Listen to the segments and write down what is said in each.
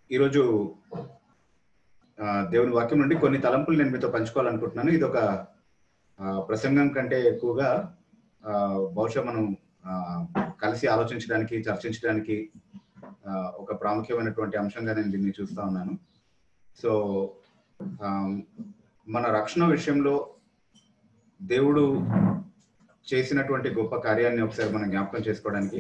ఈరోజు ఆ, దేవుని వాక్యం నుండి కొన్ని తలంపులు నేను మీతో పంచుకోవాలనుకుంటున్నాను ఇది ఒక ఆ, ప్రసంగం కంటే ఎక్కువగా ఆ, బహుశా మనం ఆ, కలిసి ఆలోచించడానికి చర్చించడానికి ఆ, ఒక ప్రాముఖ్యమైనటువంటి అంశంగా నేను దీన్ని చూస్తా ఉన్నాను సో ఆ, మన రక్షణ విషయంలో దేవుడు చేసినటువంటి గొప్ప కార్యాన్ని ఒకసారి మనం జ్ఞాపకం చేసుకోవడానికి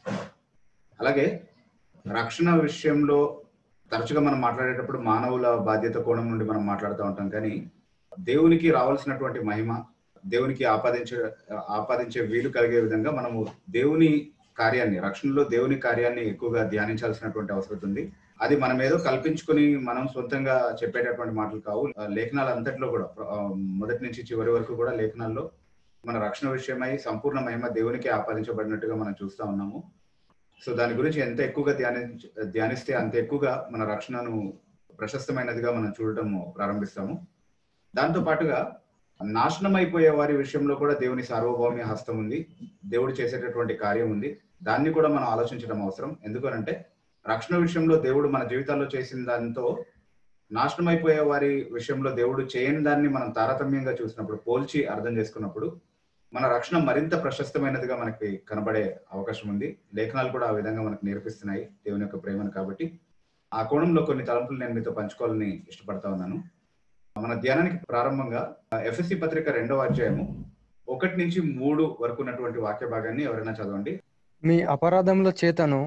అలాగే రక్షణ విషయంలో తరచుగా మనం మాట్లాడేటప్పుడు మానవుల బాధ్యత కోణం నుండి మనం మాట్లాడుతూ ఉంటాం కానీ దేవునికి రావాల్సినటువంటి మహిమ దేవునికి ఆపాదించే ఆపాదించే వీలు కలిగే విధంగా మనము దేవుని కార్యాన్ని రక్షణలో దేవుని కార్యాన్ని ఎక్కువగా ధ్యానించాల్సినటువంటి అవసరం ఉంది అది మనం ఏదో కల్పించుకొని మనం సొంతంగా చెప్పేటటువంటి మాటలు కావు ఆ, లేఖనాలు అంతట్లో కూడా ఆ, మొదటి నుంచి చివరి వరకు కూడా లేఖనాల్లో మన రక్షణ విషయమై సంపూర్ణ మహిమ దేవునికి ఆపాదించబడినట్టుగా మనం చూస్తా ఉన్నాము సో దాని గురించి ఎంత ఎక్కువగా ధ్యాని ధ్యానిస్తే అంత ఎక్కువగా మన రక్షణను ప్రశస్తమైనదిగా మనం చూడటం ప్రారంభిస్తాము దాంతో పాటుగా నాశనం అయిపోయే వారి విషయంలో కూడా దేవుని సార్వభౌమ్య హస్తం ఉంది దేవుడు చేసేటటువంటి కార్యం ఉంది దాన్ని కూడా మనం ఆలోచించడం అవసరం ఎందుకనంటే రక్షణ విషయంలో దేవుడు మన జీవితాల్లో చేసిన దాంతో నాశనం అయిపోయే వారి విషయంలో దేవుడు చేయని దాన్ని మనం తారతమ్యంగా చూసినప్పుడు పోల్చి అర్థం చేసుకున్నప్పుడు మన రక్షణ మరింత ప్రశస్తమైనదిగా మనకి కనబడే అవకాశం ఉంది లేఖనాలు కూడా ఆ విధంగా మనకు నేర్పిస్తున్నాయి దేవుని యొక్క ప్రేమను కాబట్టి ఆ కోణంలో కొన్ని తలంపులు నేను మీతో పంచుకోవాలని ఇష్టపడతా ఉన్నాను మన ధ్యానానికి ప్రారంభంగా ఎఫ్ఎస్సి పత్రిక రెండవ అధ్యాయము ఒకటి నుంచి మూడు వరకు ఉన్నటువంటి వాక్య భాగాన్ని ఎవరైనా చదవండి మీ అపరాధముల చేతను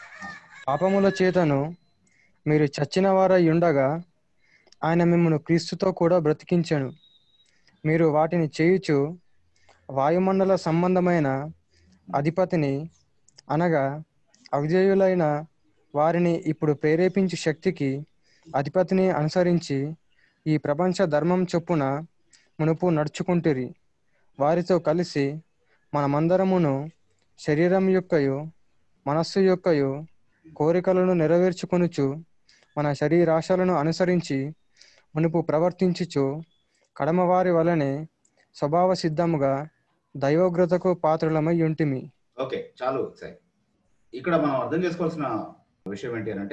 పాపముల చేతను మీరు చచ్చిన వారై ఉండగా ఆయన మిమ్మల్ని క్రీస్తుతో కూడా బ్రతికించెను మీరు వాటిని చేయుచు వాయుమండల సంబంధమైన అధిపతిని అనగా అవిజయులైన వారిని ఇప్పుడు ప్రేరేపించు శక్తికి అధిపతిని అనుసరించి ఈ ప్రపంచ ధర్మం చొప్పున మునుపు నడుచుకుంటురి వారితో కలిసి మనమందరమును శరీరం యొక్కయు మనస్సు యొక్కయు కోరికలను నెరవేర్చుకొనుచు మన శరీరాశలను అనుసరించి మునుపు ప్రవర్తించుచు కడమవారి వలనే స్వభావ సిద్ధముగా దైవోగ్రతకు పాత్రులమై ఉంటిమి ఓకే చాలు సార్ ఇక్కడ మనం అర్థం చేసుకోవాల్సిన విషయం ఏంటి అని అంటే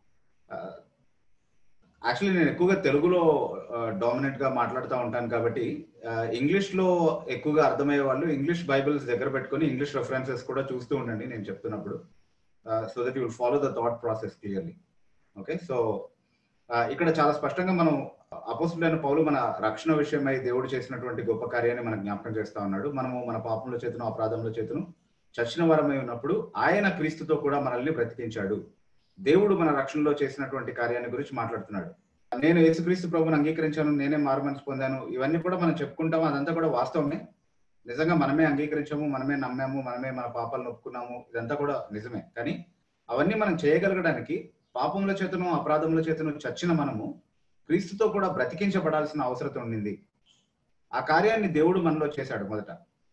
యాక్చువల్లీ నేను ఎక్కువగా తెలుగులో డామినెంట్ గా మాట్లాడుతూ ఉంటాను కాబట్టి ఇంగ్లీష్ లో ఎక్కువగా అర్థమయ్యే వాళ్ళు ఇంగ్లీష్ బైబిల్స్ దగ్గర పెట్టుకొని ఇంగ్లీష్ రెఫరెన్సెస్ కూడా చూస్తూ ఉండండి నేను చెప్తున్నప్పుడు so that you'll follow the thought process clearly okay so ఇక్కడ చాలా స్పష్టంగా మనం అపోసులైన పౌలు మన రక్షణ విషయమై దేవుడు చేసినటువంటి గొప్ప కార్యాన్ని మనకు జ్ఞాపకం చేస్తా ఉన్నాడు మనము మన పాపంలో చేతును అపరాధంలో చేతును చచ్చిన వారమై ఉన్నప్పుడు ఆయన క్రీస్తుతో కూడా మనల్ని బ్రతికించాడు దేవుడు మన రక్షణలో చేసినటువంటి కార్యాన్ని గురించి మాట్లాడుతున్నాడు నేను యేసుక్రీస్తు ప్రభుని అంగీకరించాను నేనే మారు మనసు పొందాను ఇవన్నీ కూడా మనం చెప్పుకుంటాము అదంతా కూడా వాస్తవమే నిజంగా మనమే అంగీకరించాము మనమే నమ్మాము మనమే మన పాపాలను ఒప్పుకున్నాము ఇదంతా కూడా నిజమే కానీ అవన్నీ మనం చేయగలగడానికి పాపముల చేతను అపరాధముల చేతను చచ్చిన మనము క్రీస్తుతో కూడా బ్రతికించబడాల్సిన అవసరం ఉండింది ఆ కార్యాన్ని దేవుడు మనలో చేశాడు మొదట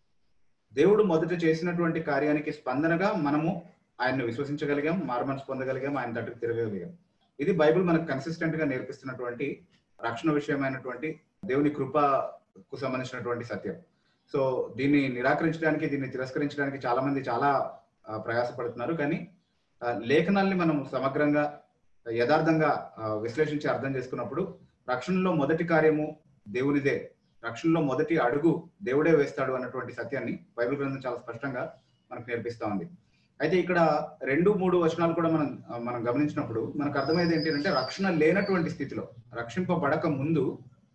దేవుడు మొదట చేసినటువంటి కార్యానికి స్పందనగా మనము ఆయన్ను విశ్వసించగలిగాం మారుమనసు పొందగలిగాం ఆయన తట్టుకు తిరగగలిగాం ఇది బైబిల్ మనకు కన్సిస్టెంట్ గా నేర్పిస్తున్నటువంటి రక్షణ విషయమైనటువంటి దేవుని కృపకు సంబంధించినటువంటి సత్యం సో దీన్ని నిరాకరించడానికి దీన్ని తిరస్కరించడానికి చాలా మంది చాలా ఆ, ప్రయాసపడుతున్నారు కానీ ఆ, లేఖనాల్ని మనం సమగ్రంగా యథార్థంగా ఆ, విశ్లేషించి అర్థం చేసుకున్నప్పుడు రక్షణలో మొదటి కార్యము దేవునిదే రక్షణలో మొదటి అడుగు దేవుడే వేస్తాడు అన్నటువంటి సత్యాన్ని బైబిల్ గ్రంథం చాలా స్పష్టంగా మనకు నేర్పిస్తా ఉంది అయితే ఇక్కడ రెండు మూడు వచనాలు కూడా మనం ఆ, మనం గమనించినప్పుడు మనకు అర్థమయ్యేది ఏంటి అంటే రక్షణ లేనటువంటి స్థితిలో రక్షింపబడక ముందు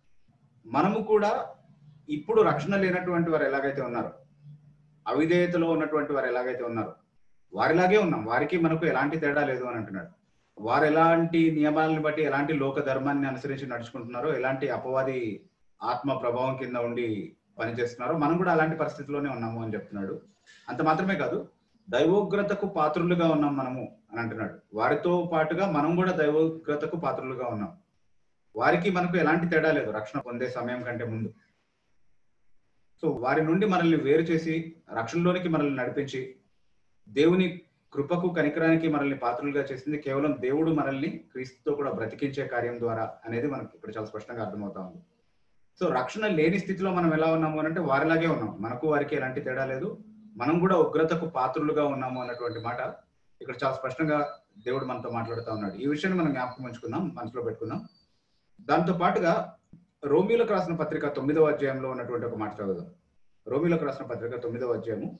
మనము కూడా ఇప్పుడు రక్షణ లేనటువంటి వారు ఎలాగైతే ఉన్నారో అవిధేయతలో ఉన్నటువంటి వారు ఎలాగైతే ఉన్నారో వారిలాగే ఉన్నాం వారికి మనకు ఎలాంటి తేడా లేదు అని అంటున్నాడు వారు ఎలాంటి నియమాలను బట్టి ఎలాంటి లోక ధర్మాన్ని అనుసరించి నడుచుకుంటున్నారో ఎలాంటి అపవాది ఆత్మ ప్రభావం కింద ఉండి పనిచేస్తున్నారో మనం కూడా అలాంటి పరిస్థితిలోనే ఉన్నాము అని చెప్తున్నాడు అంత మాత్రమే కాదు దైవోగ్రతకు పాత్రులుగా ఉన్నాం మనము అని అంటున్నాడు వారితో పాటుగా మనం కూడా దైవోగ్రతకు పాత్రులుగా ఉన్నాం వారికి మనకు ఎలాంటి తేడా లేదు రక్షణ పొందే సమయం కంటే ముందు సో వారి నుండి మనల్ని వేరు చేసి రక్షణలోనికి మనల్ని నడిపించి దేవుని కృపకు కనికరానికి మనల్ని పాత్రలుగా చేసింది కేవలం దేవుడు మనల్ని క్రీస్తుతో కూడా బ్రతికించే కార్యం ద్వారా అనేది మనకు ఇప్పుడు చాలా స్పష్టంగా అర్థమవుతా ఉంది సో రక్షణ లేని స్థితిలో మనం ఎలా ఉన్నాము అని అంటే వారిలాగే ఉన్నాం మనకు వారికి ఎలాంటి తేడా లేదు మనం కూడా ఉగ్రతకు పాత్రులుగా ఉన్నాము అన్నటువంటి మాట ఇక్కడ చాలా స్పష్టంగా దేవుడు మనతో మాట్లాడుతూ ఉన్నాడు ఈ విషయాన్ని మనం జ్ఞాపకం ఉంచుకుందాం మనసులో పెట్టుకుందాం దాంతో పాటుగా రోమిలకు రాసిన పత్రిక తొమ్మిదవ అధ్యాయంలో ఉన్నటువంటి ఒక మాట చదువుదాం రోమిలకు రాసిన పత్రిక తొమ్మిదవ అధ్యాయము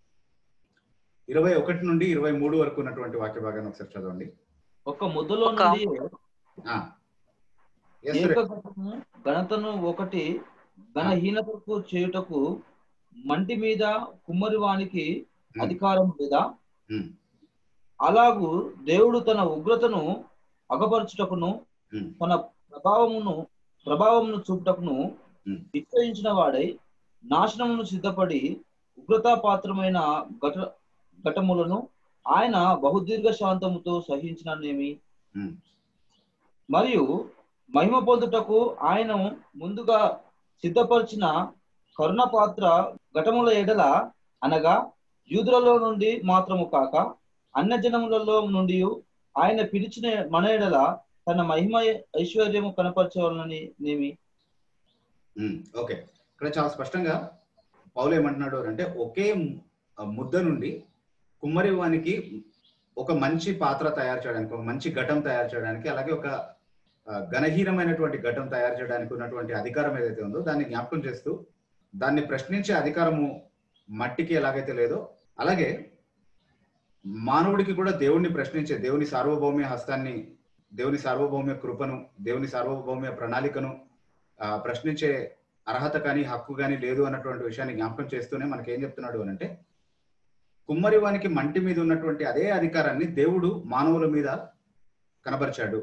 ఇరవై ఒకటి నుండి ఇరవై మూడు వరకు ఉన్నటువంటి వాక్య భాగాన్ని ఒకసారి చదవండి ఒక ముద్దలో ఒక- నుండి ఆ. Yes, sir. ఏకఘటము ఘనతను ఒకటి ఘనహీనతకు చేయుటకు మంటి మీద కుమ్మరి వానికి అధికారం లేదా Hmm. అలాగూ దేవుడు తన ఉగ్రతను అగపరచుటకును Hmm. తన ప్రభావమును ప్రభావమును చూపుటకును Hmm. నిశ్చయించిన వాడై నాశనమును సిద్ధపడి ఉగ్రతా పాత్రమైన ఘట ఘటములను ఆయన బహుదీర్ఘ శాంతముతో సహించిననేమి Hmm. మరియు మహిమ పొందుటకు ఆయన ముందుగా సిద్ధపరిచిన కరుణ పాత్ర ఘటముల ఎడల అనగా యూదులలో నుండి మాత్రము కాక అన్య జనములలో నుండి ఆయన పిలిచిన మన ఎడల తన మహిమ ఐశ్వర్యము కనపరచవాలని నేమి ఉమ్, ఓకే ఇక్కడ చాలా స్పష్టంగా పౌలు ఏమంటున్నాడు అంటే ఒకే ము- ముద్ద నుండి కుమ్మరి వానికి ఒక మంచి పాత్ర తయారు చేయడానికి ఒక మంచి ఘటం తయారు చేయడానికి అలాగే ఒక ఆ, ఘనహీనమైనటువంటి ఘటం తయారు చేయడానికి ఉన్నటువంటి అధికారం ఏదైతే ఉందో దాన్ని జ్ఞాపకం చేస్తూ దాన్ని ప్రశ్నించే అధికారము మట్టికి ఎలాగైతే లేదో అలాగే మానవుడికి కూడా దేవుణ్ణి ప్రశ్నించే దేవుని సార్వభౌమ్య హస్తాన్ని దేవుని సార్వభౌమ్య కృపను దేవుని సార్వభౌమ్య ప్రణాళికను ఆ, ప్రశ్నించే అర్హత కానీ హక్కు కానీ లేదు అన్నటువంటి విషయాన్ని జ్ఞాపకం చేస్తూనే మనకి ఏం చెప్తున్నాడు అని అంటే కుమ్మరి వానికి మంటి మీద ఉన్నటువంటి అదే అధికారాన్ని దేవుడు మానవుల మీద కనబరిచాడు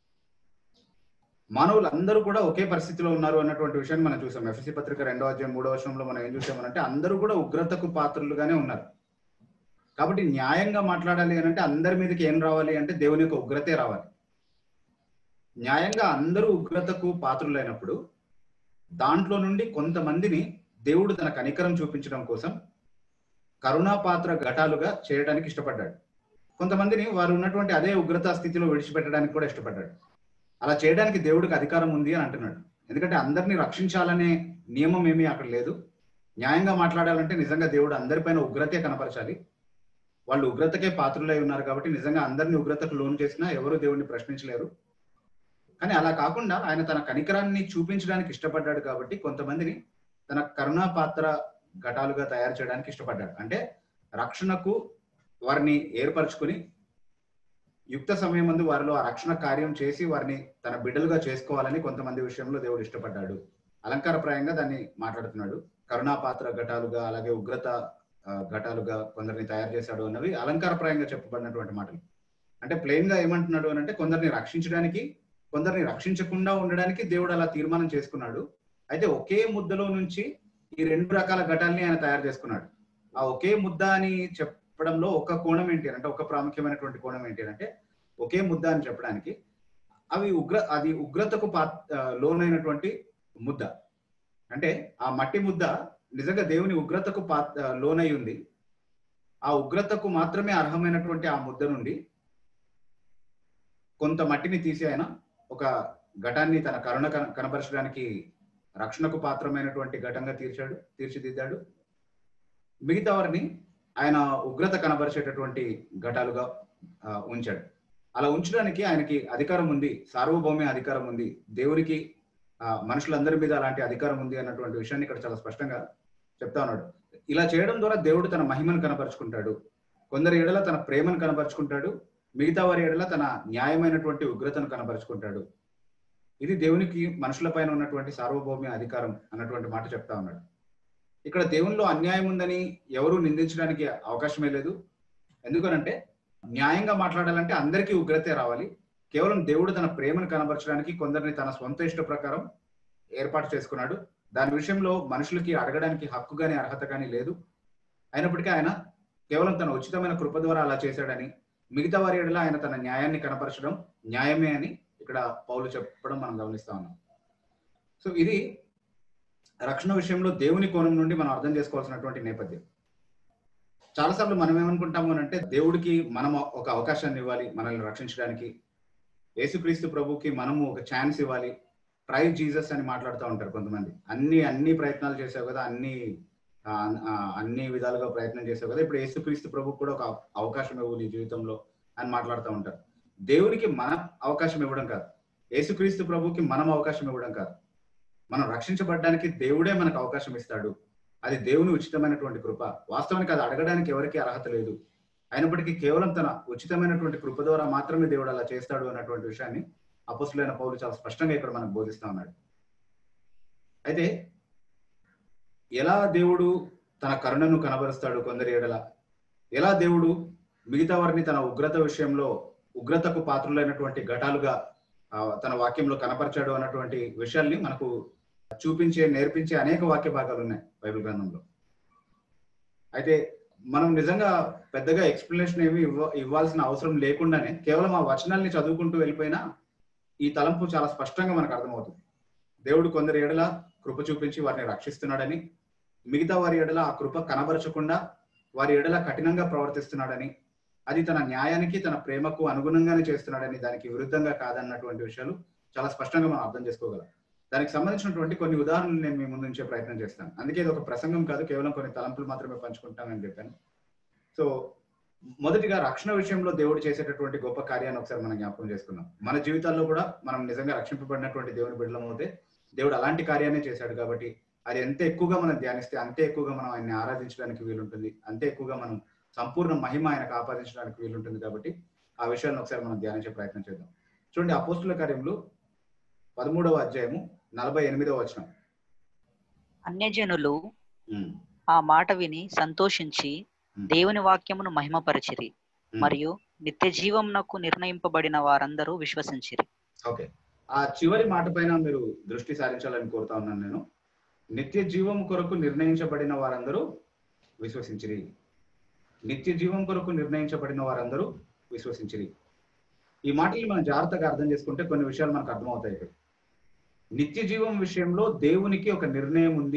మానవులు అందరూ కూడా ఒకే పరిస్థితిలో ఉన్నారు అన్నటువంటి విషయాన్ని మనం చూసాం ఎఫ్ఎసి పత్రిక రెండో అధ్యాయం మూడో వర్షంలో మనం ఏం చూసామనంటే అందరూ కూడా ఉగ్రతకు పాత్రలుగానే ఉన్నారు కాబట్టి న్యాయంగా మాట్లాడాలి అని అంటే అందరి మీదకి ఏం రావాలి అంటే దేవుని యొక్క ఉగ్రతే రావాలి న్యాయంగా అందరూ ఉగ్రతకు పాత్రులైనప్పుడు దాంట్లో నుండి కొంతమందిని దేవుడు తన కనికరం చూపించడం కోసం కరుణాపాత్ర ఘటాలుగా చేయడానికి ఇష్టపడ్డాడు కొంతమందిని వారు ఉన్నటువంటి అదే ఉగ్రత స్థితిలో విడిచిపెట్టడానికి కూడా ఇష్టపడ్డాడు అలా చేయడానికి దేవుడికి అధికారం ఉంది అని అంటున్నాడు ఎందుకంటే అందరినీ రక్షించాలనే నియమం ఏమీ అక్కడ లేదు న్యాయంగా మాట్లాడాలంటే నిజంగా దేవుడు అందరిపైన ఉగ్రతే కనపరచాలి వాళ్ళు ఉగ్రతకే పాత్రులై ఉన్నారు కాబట్టి నిజంగా అందరినీ ఉగ్రతకు లోన్ చేసినా ఎవరు దేవుడిని ప్రశ్నించలేరు కానీ అలా కాకుండా ఆయన తన కనికరాన్ని చూపించడానికి ఇష్టపడ్డాడు కాబట్టి కొంతమందిని తన కరుణా పాత్ర ఘటాలుగా తయారు చేయడానికి ఇష్టపడ్డాడు అంటే రక్షణకు వారిని ఏర్పరచుకుని యుక్త సమయం ముందు వారిలో ఆ రక్షణ కార్యం చేసి వారిని తన బిడ్డలుగా చేసుకోవాలని కొంతమంది విషయంలో దేవుడు ఇష్టపడ్డాడు అలంకారప్రాయంగా దాన్ని మాట్లాడుతున్నాడు కరుణా పాత్ర ఘటాలుగా అలాగే ఉగ్రత ఆ, ఘటాలుగా కొందరిని తయారు చేశాడు అన్నవి అలంకారప్రాయంగా చెప్పబడినటువంటి మాటలు అంటే ప్లెయిన్ గా ఏమంటున్నాడు అని అంటే కొందరిని రక్షించడానికి కొందరిని రక్షించకుండా ఉండడానికి దేవుడు అలా తీర్మానం చేసుకున్నాడు అయితే ఒకే ముద్దలో నుంచి ఈ రెండు రకాల ఘటాల్ని ఆయన తయారు చేసుకున్నాడు ఆ ఒకే ముద్ద అని చెప్పడంలో ఒక కోణం ఏంటి అంటే ఒక ప్రాముఖ్యమైనటువంటి కోణం ఏంటి అంటే ఒకే ముద్ద అని చెప్పడానికి అవి ఉగ్ర అది ఉగ్రతకు పా ఆ, లోనైనటువంటి ముద్ద అంటే ఆ మట్టి ముద్ద నిజంగా దేవుని ఉగ్రతకు పా ఆ, లోనై ఉంది ఆ ఉగ్రతకు మాత్రమే అర్హమైనటువంటి ఆ ముద్ద నుండి కొంత మట్టిని తీసి ఆయన ఒక ఘటాన్ని తన కరుణ కన- కనపరచడానికి రక్షణకు పాత్రమైనటువంటి ఘటంగా తీర్చాడు తీర్చిదిద్దాడు మిగతా వారిని ఆయన ఉగ్రత కనబరిచేటటువంటి ఘటాలుగా ఆ, ఉంచాడు అలా ఉంచడానికి ఆయనకి అధికారం ఉంది సార్వభౌమ్య అధికారం ఉంది దేవునికి ఆ, మనుషులందరి మీద అలాంటి అధికారం ఉంది అన్నటువంటి విషయాన్ని ఇక్కడ చాలా స్పష్టంగా చెప్తా ఉన్నాడు ఇలా చేయడం ద్వారా దేవుడు తన మహిమను కనపరుచుకుంటాడు కొందరి ఎడల తన ప్రేమను కనపరుచుకుంటాడు మిగతా వారి ఎడల తన న్యాయమైనటువంటి ఉగ్రతను కనపరుచుకుంటాడు ఇది దేవునికి మనుషుల పైన ఉన్నటువంటి సార్వభౌమ్య అధికారం అన్నటువంటి మాట చెప్తా ఉన్నాడు ఇక్కడ దేవునిలో అన్యాయం ఉందని ఎవరు నిందించడానికి అవకాశమే లేదు ఎందుకనంటే న్యాయంగా మాట్లాడాలంటే అందరికీ ఉగ్రతే రావాలి కేవలం దేవుడు తన ప్రేమను కనబరచడానికి కొందరిని తన సొంత ఇష్ట ప్రకారం ఏర్పాటు చేసుకున్నాడు దాని విషయంలో మనుషులకి అడగడానికి హక్కు కానీ అర్హత కానీ లేదు అయినప్పటికీ ఆయన కేవలం తన ఉచితమైన కృప ద్వారా అలా చేశాడని మిగతా వారి ఎడల ఆయన తన న్యాయాన్ని కనపరచడం న్యాయమే అని ఇక్కడ పౌలు చెప్పడం మనం గమనిస్తా ఉన్నాం సో ఇది రక్షణ విషయంలో దేవుని కోణం నుండి మనం అర్థం చేసుకోవాల్సినటువంటి నేపథ్యం చాలాసార్లు మనం ఏమనుకుంటాము అని అంటే దేవుడికి మనం ఒక అవకాశాన్ని ఇవ్వాలి మనల్ని రక్షించడానికి యేసుక్రీస్తు ప్రభుకి మనము ఒక ఛాన్స్ ఇవ్వాలి ట్రై జీసస్ అని మాట్లాడుతూ ఉంటారు కొంతమంది అన్ని అన్ని ప్రయత్నాలు చేసావు కదా అన్ని ఆ, ఆ, అన్ని విధాలుగా ప్రయత్నం చేసావు కదా ఇప్పుడు యేసుక్రీస్తు ప్రభు కూడా ఒక అవ- అవకాశం ఇవ్వు నీ జీవితంలో అని మాట్లాడుతూ ఉంటారు దేవునికి మనం అవకాశం ఇవ్వడం కాదు యేసుక్రీస్తు ప్రభుకి మనం అవకాశం ఇవ్వడం కాదు మనం రక్షించబడడానికి దేవుడే మనకు అవకాశం ఇస్తాడు అది దేవుని ఉచితమైనటువంటి కృప వాస్తవానికి అది అడగడానికి ఎవరికి అర్హత లేదు అయినప్పటికీ కేవలం తన ఉచితమైనటువంటి కృప ద్వారా మాత్రమే దేవుడు అలా చేస్తాడు అన్నటువంటి విషయాన్ని అపస్తులైన పౌలు చాలా స్పష్టంగా ఇక్కడ మనకు బోధిస్తా ఉన్నాడు అయితే ఎలా దేవుడు తన కరుణను కనబరుస్తాడు కొందరి ఎడల ఎలా దేవుడు మిగతా వారిని తన ఉగ్రత విషయంలో ఉగ్రతకు పాత్రులైనటువంటి ఘటాలుగా ఆ, తన వాక్యంలో కనపరిచాడు అన్నటువంటి విషయాల్ని మనకు చూపించే నేర్పించే అనేక వాక్య భాగాలు ఉన్నాయి బైబిల్ గ్రంథంలో అయితే మనం నిజంగా పెద్దగా ఎక్స్ప్లెనేషన్ ఏమి ఇవ్వ ఇవ్వాల్సిన అవసరం లేకుండానే కేవలం ఆ వచనాల్ని చదువుకుంటూ వెళ్ళిపోయినా ఈ తలంపు చాలా స్పష్టంగా మనకు అర్థమవుతుంది దేవుడు కొందరి ఎడల కృప చూపించి వారిని రక్షిస్తున్నాడని మిగతా వారి ఎడల ఆ కృప కనబరచకుండా వారి ఎడల కఠినంగా ప్రవర్తిస్తున్నాడని అది తన న్యాయానికి తన ప్రేమకు అనుగుణంగానే చేస్తున్నాడని దానికి విరుద్ధంగా కాదన్నటువంటి విషయాలు చాలా స్పష్టంగా మనం అర్థం చేసుకోగలం దానికి సంబంధించినటువంటి కొన్ని ఉదాహరణలు నేను మీ ముందు ఉంచే ప్రయత్నం చేస్తాను అందుకే ఇది ఒక ప్రసంగం కాదు కేవలం కొన్ని తలంపులు మాత్రమే పంచుకుంటానని చెప్పాను సో మొదటిగా రక్షణ విషయంలో దేవుడు చేసేటటువంటి గొప్ప కార్యాన్ని ఒకసారి మనం జ్ఞాపకం చేసుకుందాం మన జీవితాల్లో కూడా మనం నిజంగా రక్షింపబడినటువంటి దేవుని బిడ్డలం అవుతే దేవుడు అలాంటి కార్యాన్ని చేశాడు కాబట్టి అది ఎంత ఎక్కువగా మనం ధ్యానిస్తే అంతే ఎక్కువగా మనం ఆయన్ని ఆరాధించడానికి వీలుంటుంది అంతే ఎక్కువగా మనం సంపూర్ణ మహిమ ఆయనకు ఆపాదించడానికి వీలుంటుంది కాబట్టి ఆ విషయాలను ఒకసారి మనం ధ్యానించే ప్రయత్నం చేద్దాం చూడండి అపోస్తుల కార్యములు పదమూడవ అధ్యాయము నలభై ఎనిమిదవ వచనం అన్యజనులు ఉమ్, ఆ మాట విని సంతోషించి ఉమ్, దేవుని వాక్యమును మహిమపరచిరి ఉమ్. మరియు నిత్య జీవమునకు నిర్ణయింపబడిన వారందరూ విశ్వసించిరి ఓకే ఆ చివరి మాట పైన మీరు దృష్టి సారించాలని కోరుతా ఉన్నాను నేను నిత్య జీవం కొరకు నిర్ణయించబడిన వారందరూ విశ్వసించిరి నిత్య జీవం కొరకు నిర్ణయించబడిన వారందరూ విశ్వసించిరి ఈ మాటలు మనం జాగ్రత్తగా అర్థం చేసుకుంటే కొన్ని విషయాలు మనకు అర్థమవుతాయి ఇక్కడ నిత్య జీవం విషయంలో దేవునికి ఒక నిర్ణయం ఉంది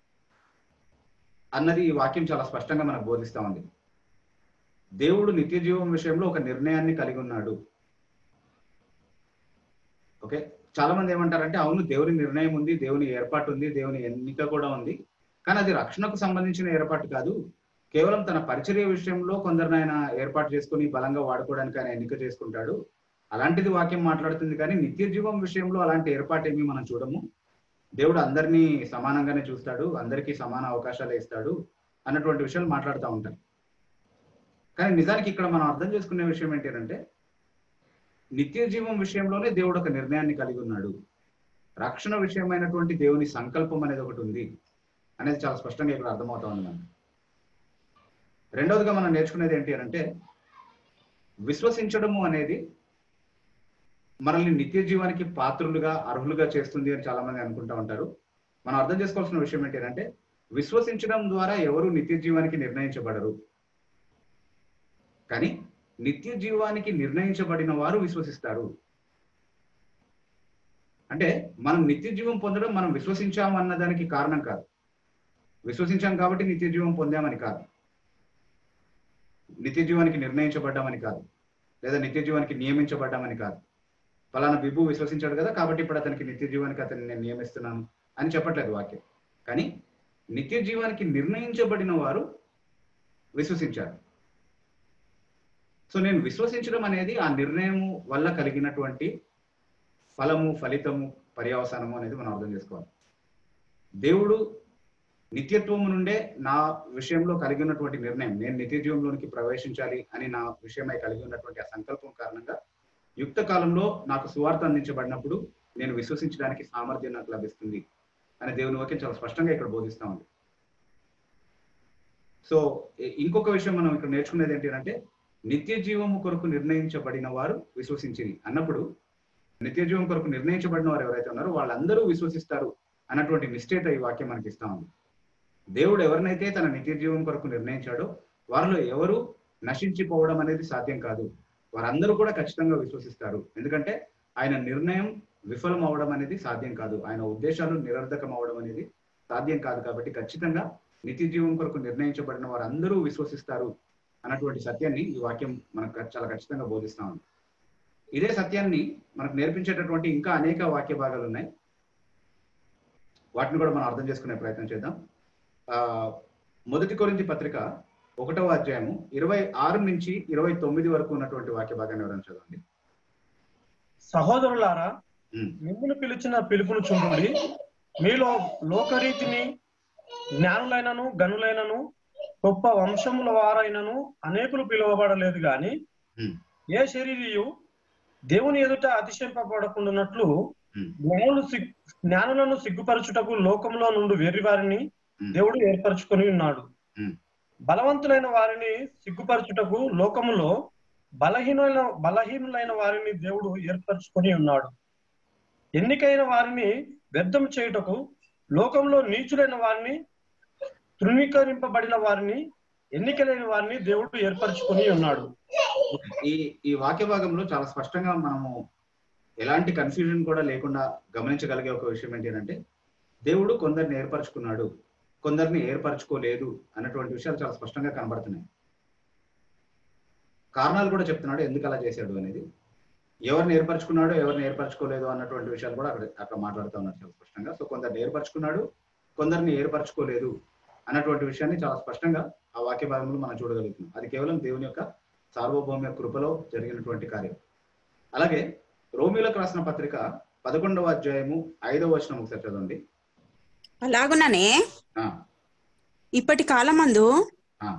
అన్నది ఈ వాక్యం చాలా స్పష్టంగా మనకు బోధిస్తా ఉంది దేవుడు నిత్య జీవం విషయంలో ఒక నిర్ణయాన్ని కలిగి ఉన్నాడు ఓకే చాలా మంది ఏమంటారంటే అవును దేవుని నిర్ణయం ఉంది దేవుని ఏర్పాటు ఉంది దేవుని ఎన్నిక కూడా ఉంది కానీ అది రక్షణకు సంబంధించిన ఏర్పాటు కాదు కేవలం తన పరిచర్య విషయంలో కొందరిని ఆయన ఏర్పాటు చేసుకుని బలంగా వాడుకోవడానికి ఆయన ఎన్నిక చేసుకుంటాడు అలాంటిది వాక్యం మాట్లాడుతుంది కానీ నిత్య జీవం విషయంలో అలాంటి ఏర్పాటు ఏమీ మనం చూడము దేవుడు అందరినీ సమానంగానే చూస్తాడు అందరికీ సమాన అవకాశాలు ఇస్తాడు అన్నటువంటి విషయాలు మాట్లాడుతూ ఉంటారు కానీ నిజానికి ఇక్కడ మనం అర్థం చేసుకునే విషయం ఏంటంటే నిత్య జీవం విషయంలోనే దేవుడు ఒక నిర్ణయాన్ని కలిగి ఉన్నాడు రక్షణ విషయమైనటువంటి దేవుని సంకల్పం అనేది ఒకటి ఉంది అనేది చాలా స్పష్టంగా ఇక్కడ అర్థమవుతా ఉంది మనకి రెండవదిగా మనం నేర్చుకునేది ఏంటి అంటే విశ్వసించడము అనేది మనల్ని నిత్య జీవానికి పాత్రులుగా అర్హులుగా చేస్తుంది అని చాలా మంది అనుకుంటా ఉంటారు మనం అర్థం చేసుకోవాల్సిన విషయం ఏంటంటే విశ్వసించడం ద్వారా ఎవరు నిత్య జీవానికి నిర్ణయించబడరు కానీ నిత్య జీవానికి నిర్ణయించబడిన వారు విశ్వసిస్తారు అంటే మనం నిత్య జీవం పొందడం మనం విశ్వసించాము అన్న దానికి కారణం కాదు విశ్వసించాం కాబట్టి నిత్య జీవం పొందామని కాదు నిత్య జీవానికి నిర్ణయించబడ్డామని కాదు లేదా నిత్య జీవానికి నియమించబడ్డామని కాదు ఫలానా బిబ్బు విశ్వసించాడు కదా కాబట్టి ఇప్పుడు అతనికి నిత్య జీవానికి అతన్ని నేను నియమిస్తున్నాను అని చెప్పట్లేదు వాక్యం కానీ నిత్య జీవానికి నిర్ణయించబడిన వారు విశ్వసించారు సో నేను విశ్వసించడం అనేది ఆ నిర్ణయం వల్ల కలిగినటువంటి ఫలము ఫలితము పర్యవసానము అనేది మనం అర్థం చేసుకోవాలి దేవుడు నిత్యత్వము నుండే నా విషయంలో కలిగి ఉన్నటువంటి నిర్ణయం నేను నిత్య జీవంలోనికి ప్రవేశించాలి అని నా విషయమై కలిగి ఉన్నటువంటి ఆ సంకల్పం కారణంగా యుక్త కాలంలో నాకు సువార్త అందించబడినప్పుడు నేను విశ్వసించడానికి సామర్థ్యం నాకు లభిస్తుంది అని దేవుని వాక్యం చాలా స్పష్టంగా ఇక్కడ బోధిస్తా ఉంది సో ఇ- ఇంకొక విషయం మనం ఇక్కడ నేర్చుకునేది ఏంటి అంటే నిత్య జీవము కొరకు నిర్ణయించబడిన వారు విశ్వసించిరి అన్నప్పుడు నిత్య జీవం కొరకు నిర్ణయించబడిన వారు ఎవరైతే ఉన్నారో వాళ్ళందరూ విశ్వసిస్తారు అన్నటువంటి నిశ్చయిత ఈ వాక్యం మనకి ఇస్తా ఉంది దేవుడు ఎవరినైతే తన నిత్య జీవం కొరకు నిర్ణయించాడో వారిలో ఎవరు నశించిపోవడం అనేది సాధ్యం కాదు వారందరూ కూడా ఖచ్చితంగా విశ్వసిస్తారు ఎందుకంటే ఆయన నిర్ణయం విఫలం అవడం అనేది సాధ్యం కాదు ఆయన ఉద్దేశాలు నిరర్ధకం అవడం అనేది సాధ్యం కాదు కాబట్టి ఖచ్చితంగా నిత్య జీవం కొరకు నిర్ణయించబడిన వారందరూ విశ్వసిస్తారు అన్నటువంటి సత్యాన్ని ఈ వాక్యం మనకు చాలా ఖచ్చితంగా బోధిస్తా ఉంది ఇదే సత్యాన్ని మనకు నేర్పించేటటువంటి ఇంకా అనేక వాక్య భాగాలు ఉన్నాయి వాటిని కూడా మనం అర్థం చేసుకునే ప్రయత్నం చేద్దాం ఆ మొదటి కొరింథీ పత్రిక ఒకటవ అధ్యాయము ఇరవై ఆరు నుంచి ఇరవై తొమ్మిది వరకు ఉన్నటువంటి వాక్య భాగాన్ని ఎవరైనా చదవండి సహోదరులారా ఉమ్, మిమ్మల్ని పిలిచిన పిలుపును చూడండి మీలో లోకరీతిని జ్ఞానులైనను గనులైనను గొప్ప వంశముల వారైనను అనేకులు పిలువబడలేదు గాని ఉమ్, ఏ శరీరియు దేవుని ఎదుట అతిశయింపబడకుండానట్లు ఉమ్, జ్ఞానులు సిగ్- జ్ఞానులను సిగ్గుపరచుటకు లోకంలో నుండి వెర్రి వారిని ఉమ్, దేవుడు ఏర్పరచుకొని ఉన్నాడు ఉమ్, బలవంతులైన వారిని సిగ్గుపరచుటకు లోకములో బలహీనులైన బలహీనులైన వారిని దేవుడు ఏర్పరచుకొని ఉన్నాడు ఎన్నికైన వారిని వ్యర్థం చేయుటకు లోకంలో నీచులైన వారిని తృణీకరింపబడిన వారిని ఎన్నికలేని వారిని దేవుడు ఏర్పరచుకొని ఉన్నాడు ఈ ఈ వాక్య భాగంలో చాలా స్పష్టంగా మనము ఎలాంటి కన్ఫ్యూజన్ కూడా లేకుండా గమనించగలిగే ఒక విషయం ఏంటంటే దేవుడు కొందరిని ఏర్పరచుకున్నాడు కొందరిని ఏర్పరచుకోలేదు అన్నటువంటి విషయాలు చాలా స్పష్టంగా కనబడుతున్నాయి కారణాలు కూడా చెప్తున్నాడు ఎందుకు అలా చేశాడు అనేది ఎవరిని ఏర్పరచుకున్నాడు ఎవరిని ఏర్పరచుకోలేదు అన్నటువంటి విషయాలు కూడా అక్కడ అక్కడ మాట్లాడుతూ ఉన్నారు చాలా స్పష్టంగా సో కొందరిని ఏర్పరచుకున్నాడు కొందరిని ఏర్పరచుకోలేదు అన్నటువంటి విషయాన్ని చాలా స్పష్టంగా ఆ వాక్య భాగంలో మనం చూడగలుగుతున్నాం అది కేవలం దేవుని యొక్క సార్వభౌమ కృపలో జరిగినటువంటి కార్యం అలాగే రోమిలకు రాసిన పత్రిక పదకొండవ అధ్యాయము ఐదవ వచనం ఒకసారి చదవండి అలాగుననే ఆ, ఇప్పటి కాలమందు ఆ,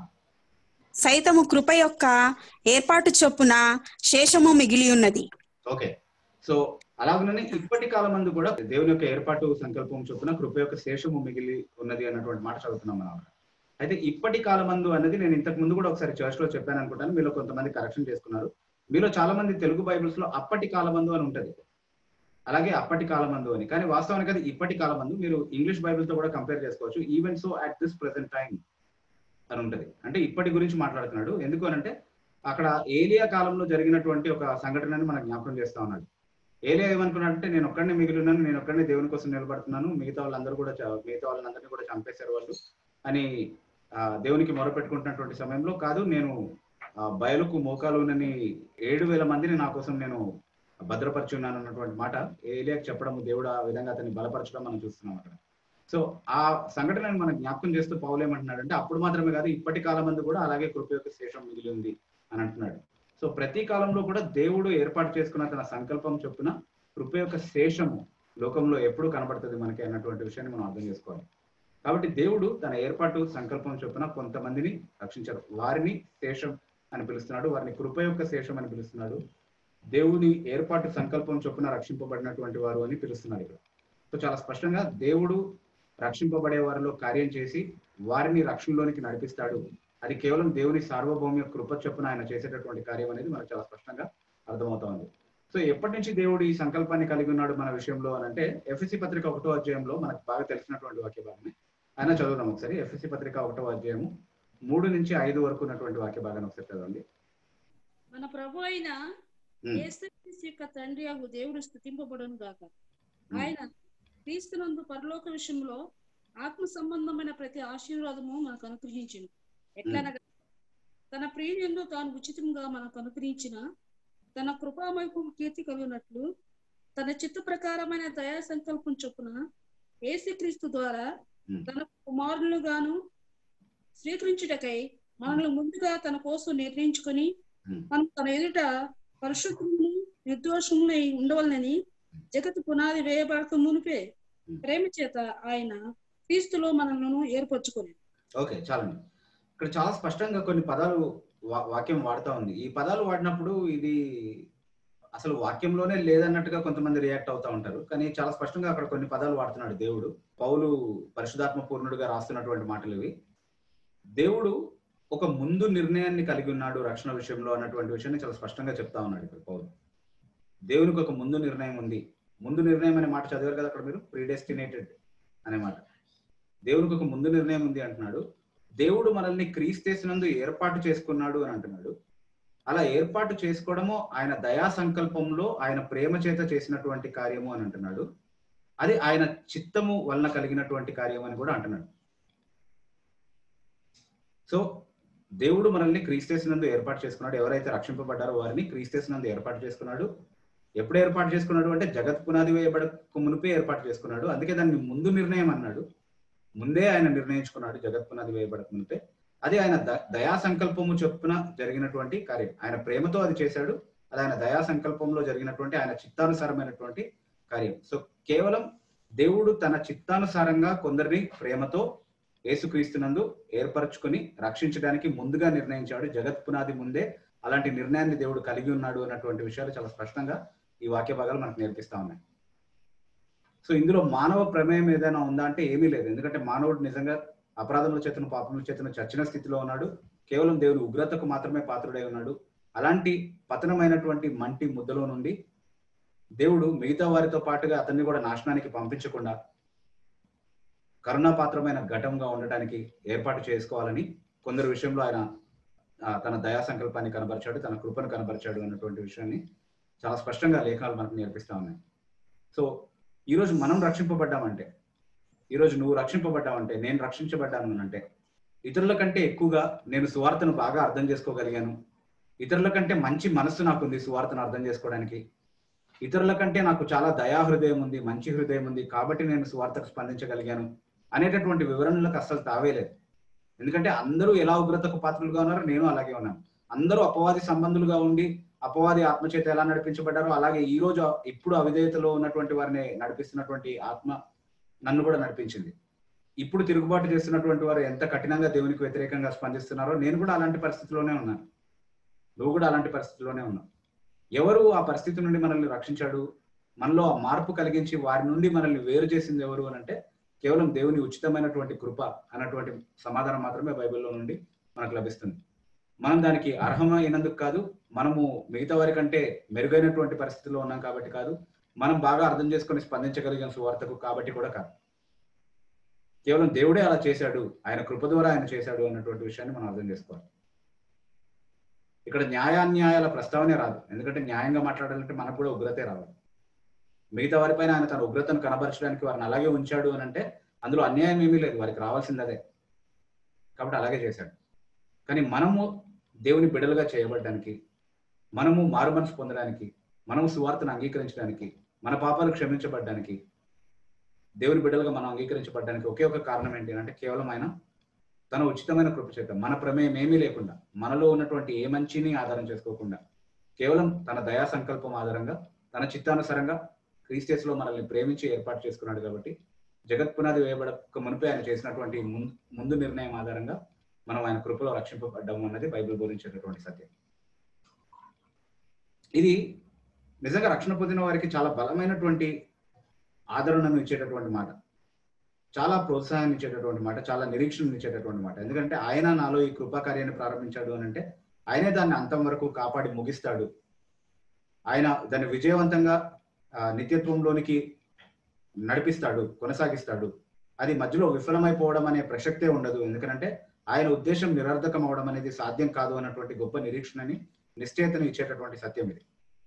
సైతము కృప యొక్క ఏర్పాటు చొప్పున శేషము మిగిలి ఉన్నది ఓకే సో అలాగనే ఇప్పటి కాలం మందు కూడా దేవుని యొక్క ఏర్పాటు సంకల్పం చొప్పున కృప యొక్క శేషము మిగిలి ఉన్నది అన్నటువంటి మాట చదువుతున్నాం మనం అక్కడ. అయితే ఇప్పటి కాలమందు అన్నది నేను ఇంతకు ముందు కూడా ఒకసారి చర్చ్ లో చెప్పాను అనుకుంటాను మీలో కొంతమంది కరెక్షన్ చేసుకున్నారు మీలో చాలా మంది తెలుగు బైబిల్స్ లో అప్పటి కాలమందు అని ఉంటది అలాగే అప్పటి కాలమందు అని కానీ వాస్తవానికి అది ఇప్పటి కాలమందు మీరు ఇంగ్లీష్ బైబిల్ తో కూడా కంపేర్ చేసుకోవచ్చు even so at this present time అని ఉంటది అంటే ఇప్పటి గురించి మాట్లాడుతున్నాడు ఎందుకు అనంటే అక్కడ ఏలియా కాలంలో జరిగినటువంటి ఒక సంఘటనని మనకు జ్ఞాపకం చేస్తా ఉన్నాడు ఏలియా ఏమనుకున్నాడంటే నేను ఒక్కడిని మిగిలి ఉన్నాను నేను ఒక్కడిని దేవుని కోసం నిలబడుతున్నాను మిగతా వాళ్ళందరూ కూడా చ- మిగతా వాళ్ళందరినీ కూడా చంపేశారు వాళ్ళు అని ఆ, దేవునికి మొరపెట్టుకుంటున్నటువంటి సమయంలో కాదు నేను ఆ, బయలుకు మోకాలునని ఏడు వేల మందిని నా కోసం నేను భద్రపరిచి ఉన్నాను అన్నటువంటి మాట ఏలియాకి చెప్పడం దేవుడు ఆ విధంగా అతన్ని బలపరచడం మనం చూస్తున్నాం అక్కడ సో ఆ సంఘటనను మనం జ్ఞాపకం చేస్తూ పౌలు ఏమంటున్నాడంటే అప్పుడు మాత్రమే కాదు ఇప్పటి కాలం మందు కూడా అలాగే కృప యొక్క శేషం మిగిలి ఉంది అని అంటున్నాడు సో ప్రతి కాలంలో కూడా దేవుడు ఏర్పాటు చేసుకున్న తన సంకల్పం చొప్పున కృప యొక్క శేషము లోకంలో ఎప్పుడు కనబడుతుంది మనకి అన్నటువంటి విషయాన్ని మనం అర్థం చేసుకోవాలి కాబట్టి దేవుడు తన ఏర్పాటు సంకల్పం చొప్పున కొంతమందిని రక్షించారు వారిని శేషం అని పిలుస్తున్నాడు వారిని కృప యొక్క శేషం అని పిలుస్తున్నాడు దేవుని ఏర్పాటు సంకల్పం చొప్పున రక్షింపబడినటువంటి వారు అని పిలుస్తున్నారు ఇక్కడ సో చాలా స్పష్టంగా దేవుడు రక్షింపబడే వారిలో కార్యం చేసి వారిని రక్షణలోనికి నడిపిస్తాడు అది కేవలం దేవుని సార్వభౌమ కృప చొప్పున ఆయన చేసేటటువంటి కార్యం అనేది మనకు చాలా స్పష్టంగా అర్థమవుతా ఉంది సో ఎప్పటి నుంచి దేవుడు ఈ సంకల్పాన్ని కలిగి ఉన్నాడు మన విషయంలో అని అంటే ఎఫ్ఎస్సి పత్రిక ఒకటో అధ్యాయంలో మనకు బాగా తెలిసినటువంటి వాక్య భాగమే ఆయన చదువుదాం ఒకసారి ఎఫ్ఎస్సి పత్రిక ఒకటో అధ్యాయము మూడు నుంచి ఐదు వరకు ఉన్నటువంటి వాక్య భాగాన్ని ఒకసారి చదవండి మన ప్రభు అయిన ఉమ్, యేసుక్రీస్తు యొక్క తండ్రి అగు దేవుడు స్థుతింపబడును గాక ఆయన క్రీస్తునందు పరలోక విషయంలో ఆత్మ సంబంధమైన ప్రతి ఆశీర్వాదము మనకు అనుగ్రహించింది ఎట్లనగా తన ప్రియులందు తాను ఉచితంగా మనకు అనుగ్రహించిన తన కృపామైపు కీర్తి కలిగినట్లు తన చిత్త ప్రకారమైన దయా సంకల్పం చొప్పున యేసుక్రీస్తు ద్వారా ఉమ్, తన కుమారులుగాను స్వీకరించుటకై మనల్ని ముందుగా తన కోసం నిర్ణయించుకొని ఉమ్, మనం తన ఎదుట పరిశుద్ధమును నిర్దోషములై ఉండవలనని జగత్ పునాది వేయబడక మునిపే ప్రేమ చేత ఆయన క్రీస్తులో మనలను ఏర్పరచుకొని ఓకే చాలండి ఇక్కడ చాలా స్పష్టంగా కొన్ని పదాలు వా- వాక్యం వాడుతా ఉంది ఈ పదాలు వాడినప్పుడు ఇది అసలు వాక్యంలోనే లేదన్నట్టుగా కొంతమంది రియాక్ట్ అవుతా ఉంటారు కానీ చాలా స్పష్టంగా అక్కడ కొన్ని పదాలు వాడుతున్నాడు దేవుడు పౌలు పరిశుధాత్మ పూర్ణుడిగా రాస్తున్నటువంటి మాటలు ఇవి దేవుడు ఒక ముందు నిర్ణయాన్ని కలిగి ఉన్నాడు రక్షణ విషయంలో అన్నటువంటి విషయాన్ని చాలా స్పష్టంగా చెప్తా ఉన్నాడు ఇక్కడ పౌలు దేవునికి ఒక ముందు నిర్ణయం ఉంది ముందు నిర్ణయం అనే మాట చదివారు కదా అక్కడ మీరు ప్రీడెస్టినేటెడ్ అనే మాట దేవునికి ఒక ముందు నిర్ణయం ఉంది అంటున్నాడు దేవుడు మనల్ని క్రీస్తేసినందు ఏర్పాటు చేసుకున్నాడు అని అంటున్నాడు అలా ఏర్పాటు చేసుకోవడము ఆయన దయా సంకల్పంలో ఆయన ప్రేమ చేత చేసినటువంటి కార్యము అని అంటున్నాడు అది ఆయన చిత్తము వలన కలిగినటువంటి కార్యం అని కూడా అంటున్నాడు సో దేవుడు మనల్ని క్రీస్తేసినందు ఏర్పాటు చేసుకున్నాడు ఎవరైతే రక్షింపబడ్డారో వారిని క్రీస్తేసినందు ఏర్పాటు చేసుకున్నాడు ఎప్పుడు ఏర్పాటు చేసుకున్నాడు అంటే జగత్ పునాది వేయబడక మునిపే ఏర్పాటు చేసుకున్నాడు అందుకే దాన్ని ముందు నిర్ణయం అన్నాడు ముందే ఆయన నిర్ణయించుకున్నాడు జగత్పునాది వేయబడక ముందే అది ఆయన ద- దయా సంకల్పము చొప్పున జరిగినటువంటి కార్యం ఆయన ప్రేమతో అది చేశాడు అది ఆయన దయా సంకల్పంలో జరిగినటువంటి ఆయన చిత్తానుసారమైనటువంటి కార్యం సో కేవలం దేవుడు తన చిత్తానుసారంగా కొందరిని ప్రేమతో యేసుక్రీస్తునందు ఏర్పరచుకొని రక్షించడానికి ముందుగా నిర్ణయించాడు జగత్ పునాది ముందే అలాంటి నిర్ణయాన్ని దేవుడు కలిగి ఉన్నాడు అన్నటువంటి విషయాలు చాలా స్పష్టంగా ఈ వాక్య భాగాలు మనకు నేర్పిస్తా ఉన్నాయి సో ఇందులో మానవ ప్రమేయం ఏదైనా ఉందా అంటే ఏమీ లేదు ఎందుకంటే మానవుడు నిజంగా అపరాధముల చేతను పాపముల చేతను చచ్చిన స్థితిలో ఉన్నాడు కేవలం దేవుని ఉగ్రతకు మాత్రమే పాత్రుడై ఉన్నాడు అలాంటి పతనమైనటువంటి మంటి ముద్దలో నుండి దేవుడు మిగతా వారితో పాటుగా అతన్ని కూడా నాశనానికి పంపించకుండా కరుణాపాత్రమైన ఘటంగా ఉండటానికి ఏర్పాటు చేసుకోవాలని కొందరి విషయంలో ఆయన ఆ, తన దయా సంకల్పాన్ని కనబరిచాడు తన కృపను కనబరిచాడు అన్నటువంటి విషయాన్ని చాలా స్పష్టంగా లేఖనాలు మనకు నేర్పిస్తా ఉన్నాయి సో ఈరోజు మనం రక్షింపబడ్డామంటే ఈరోజు నువ్వు రక్షింపబడ్డావంటే నేను రక్షించబడ్డాను అంటే ఇతరుల కంటే ఎక్కువగా నేను సువార్తను బాగా అర్థం చేసుకోగలిగాను ఇతరుల కంటే మంచి మనస్సు నాకుంది సువార్తను అర్థం చేసుకోవడానికి ఇతరుల కంటే నాకు చాలా దయా హృదయం ఉంది మంచి హృదయం ఉంది కాబట్టి నేను సువార్తకు స్పందించగలిగాను అనేటటువంటి వివరణలకు అస్సలు తావేలేదు ఎందుకంటే అందరూ ఎలా ఉగ్రతకు పాత్రలుగా ఉన్నారో నేను అలాగే ఉన్నాను అందరూ అపవాది సంబంధులుగా ఉండి అపవాది ఆత్మచేత ఎలా నడిపించబడ్డారో అలాగే ఈ రోజు ఇప్పుడు అవిధేయతలో ఉన్నటువంటి వారిని నడిపిస్తున్నటువంటి ఆత్మ నన్ను కూడా నడిపించింది ఇప్పుడు తిరుగుబాటు చేస్తున్నటువంటి వారు ఎంత కఠినంగా దేవునికి వ్యతిరేకంగా స్పందిస్తున్నారో నేను కూడా అలాంటి పరిస్థితిలోనే ఉన్నాను నువ్వు కూడా అలాంటి పరిస్థితిలోనే ఉన్నావు ఎవరు ఆ పరిస్థితి నుండి మనల్ని రక్షించాడు మనలో ఆ మార్పు కలిగించి వారి నుండి మనల్ని వేరు చేసింది ఎవరు అని అంటే కేవలం దేవుని ఉచితమైనటువంటి కృప అన్నటువంటి సమాధానం మాత్రమే బైబిల్లో నుండి మనకు లభిస్తుంది మనం దానికి అర్హమైనందుకు కాదు మనము మిగతా వారి కంటే మెరుగైనటువంటి పరిస్థితిలో ఉన్నాం కాబట్టి కాదు మనం బాగా అర్థం చేసుకొని స్పందించగలిగిన సువార్తకు కాబట్టి కూడా కాదు కేవలం దేవుడే అలా చేశాడు ఆయన కృప ద్వారా ఆయన చేశాడు అన్నటువంటి విషయాన్ని మనం అర్థం చేసుకోవాలి ఇక్కడ న్యాయాన్యాయాల ప్రస్తావనే రాదు ఎందుకంటే న్యాయంగా మాట్లాడాలంటే మనకు కూడా ఉగ్రతే రావాలి మిగతా వారిపైన ఆయన తన ఉగ్రతను కనబరచడానికి వారిని అలాగే ఉంచాడు అని అంటే అందులో అన్యాయం ఏమీ లేదు వారికి రావాల్సింది అదే కాబట్టి అలాగే చేశాడు కానీ మనము దేవుని బిడలుగా చేయబడడానికి మనము మారు మనసు పొందడానికి మనము సువార్తను అంగీకరించడానికి మన పాపాలు క్షమించబడ్డానికి దేవుని బిడ్డలుగా మనం అంగీకరించబడ్డానికి ఒకే ఒక కారణం ఏంటి అంటే కేవలం ఆయన తన ఉచితమైన కృప చేత మన ప్రమేయం ఏమీ లేకుండా మనలో ఉన్నటువంటి ఏ మంచిని ఆధారం చేసుకోకుండా కేవలం తన దయా సంకల్పం ఆధారంగా తన చిత్తానుసారంగా క్రీస్తేస్లో మనల్ని ప్రేమించి ఏర్పాటు చేసుకున్నాడు కాబట్టి జగత్ పునాది వేయబడక మునిపే ఆయన చేసినటువంటి ముం- ముందు నిర్ణయం ఆధారంగా మనం ఆయన కృపలో రక్షింపబడ్డాము అన్నది బైబిల్ బోధించేటటువంటి సత్యం ఇది నిజంగా రక్షణ పొందిన వారికి చాలా బలమైనటువంటి ఆదరణను ఇచ్చేటటువంటి మాట చాలా ప్రోత్సాహాన్ని ఇచ్చేటటువంటి మాట చాలా నిరీక్షణ ఇచ్చేటటువంటి మాట ఎందుకంటే ఆయన నాలో ఈ కృపా కార్యాన్ని ప్రారంభించాడు అని అంటే ఆయనే దాన్ని అంతం వరకు కాపాడి ముగిస్తాడు ఆయన దాన్ని విజయవంతంగా ఆ, నిత్యత్వంలోనికి నడిపిస్తాడు కొనసాగిస్తాడు అది మధ్యలో విఫలమైపోవడం అనే ప్రసక్తే ఉండదు ఎందుకంటే ఆయన ఉద్దేశం నిరర్ధకం అవడం అనేది సాధ్యం కాదు అన్నటువంటి గొప్ప నిరీక్షణని నిశ్చయితను ఇచ్చేటటువంటి సత్యం ఇది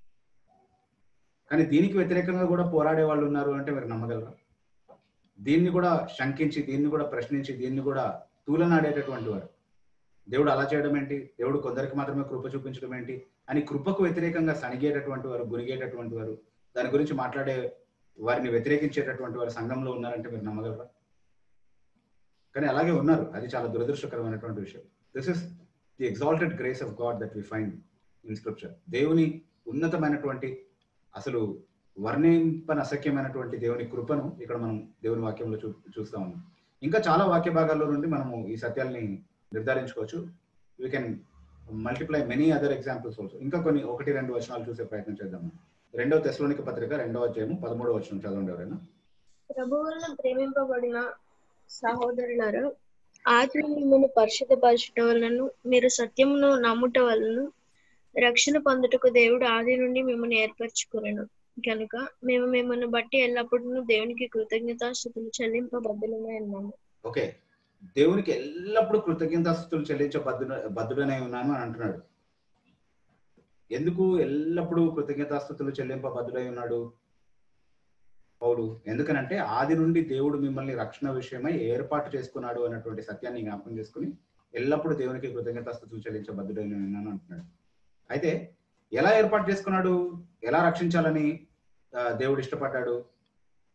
కానీ దీనికి వ్యతిరేకంగా కూడా పోరాడే వాళ్ళు ఉన్నారు అంటే మీరు నమ్మగలరా దీన్ని కూడా శంకించి దీన్ని కూడా ప్రశ్నించి దీన్ని కూడా తూలనాడేటటువంటి వారు దేవుడు అలా చేయడం ఏంటి దేవుడు కొందరికి మాత్రమే కృప చూపించడం ఏంటి అని కృపకు వ్యతిరేకంగా సణిగేటటువంటి వారు గురిగేటటువంటి వారు దాని గురించి మాట్లాడే వారిని వ్యతిరేకించేటటువంటి వారు సంఘంలో ఉన్నారంటే మీరు నమ్మగలరా కానీ అలాగే ఉన్నారు అది చాలా దురదృష్టకరమైనటువంటి విషయం this is the exalted grace of God that we find in scripture దేవుని ఉన్నతమైనటువంటి అసలు వర్ణింపన అసఖ్యమైనటువంటి దేవుని కృపను ఇక్కడ మనం దేవుని వాక్యంలో చూ చూస్తా ఉన్నాం ఇంకా చాలా వాక్య భాగాల్లో నుండి మనము ఈ సత్యాల్ని నిర్ధారించుకోవచ్చు we can multiply many other examples also ఇంకా కొన్ని ఒకటి రెండు వచనాలు చూసే ప్రయత్నం చేద్దాం రెండవ తెస్లోనిక పత్రిక రెండవ అధ్యాయము పదమూడవ వచనం చదవండి ఎవరైనా ప్రభువులను ప్రేమింపబడిన సహోదరులారా ఆత్మ మిమ్మల్ని పరిశుద్ధపరచుట వలన మీరు సత్యమును నమ్ముట వలన రక్షణ పొందుటకు దేవుడు ఆది నుండి మిమ్మల్ని ఏర్పరచుకున్నాను కనుక మేము మిమ్మల్ని బట్టి ఎల్లప్పుడూ దేవునికి కృతజ్ఞతాస్థుతులు చెల్లింపబద్దులమే ఉన్నాము ఓకే దేవునికి ఎల్లప్పుడూ కృతజ్ఞతాస్తుతులు చెల్లించే బద్దున బద్దుడనే ఉన్నాను అని అంటున్నాడు ఎందుకు ఎల్లప్పుడూ కృతజ్ఞతాస్తుతులు చెల్లింప బద్దుడై ఉన్నాడు పౌలు ఎందుకనంటే ఆది నుండి దేవుడు మిమ్మల్ని రక్షణ విషయమై ఏర్పాటు చేసుకున్నాడు అన్నటువంటి సత్యాన్ని జ్ఞాపకం చేసుకుని ఎల్లప్పుడూ దేవునికి కృతజ్ఞతాస్తుతులు చెల్లించే బద్దుడై ఉన్నాను అంటున్నాడు అయితే ఎలా ఏర్పాటు చేసుకున్నాడు ఎలా రక్షించాలని ఆ, దేవుడు ఇష్టపడ్డాడు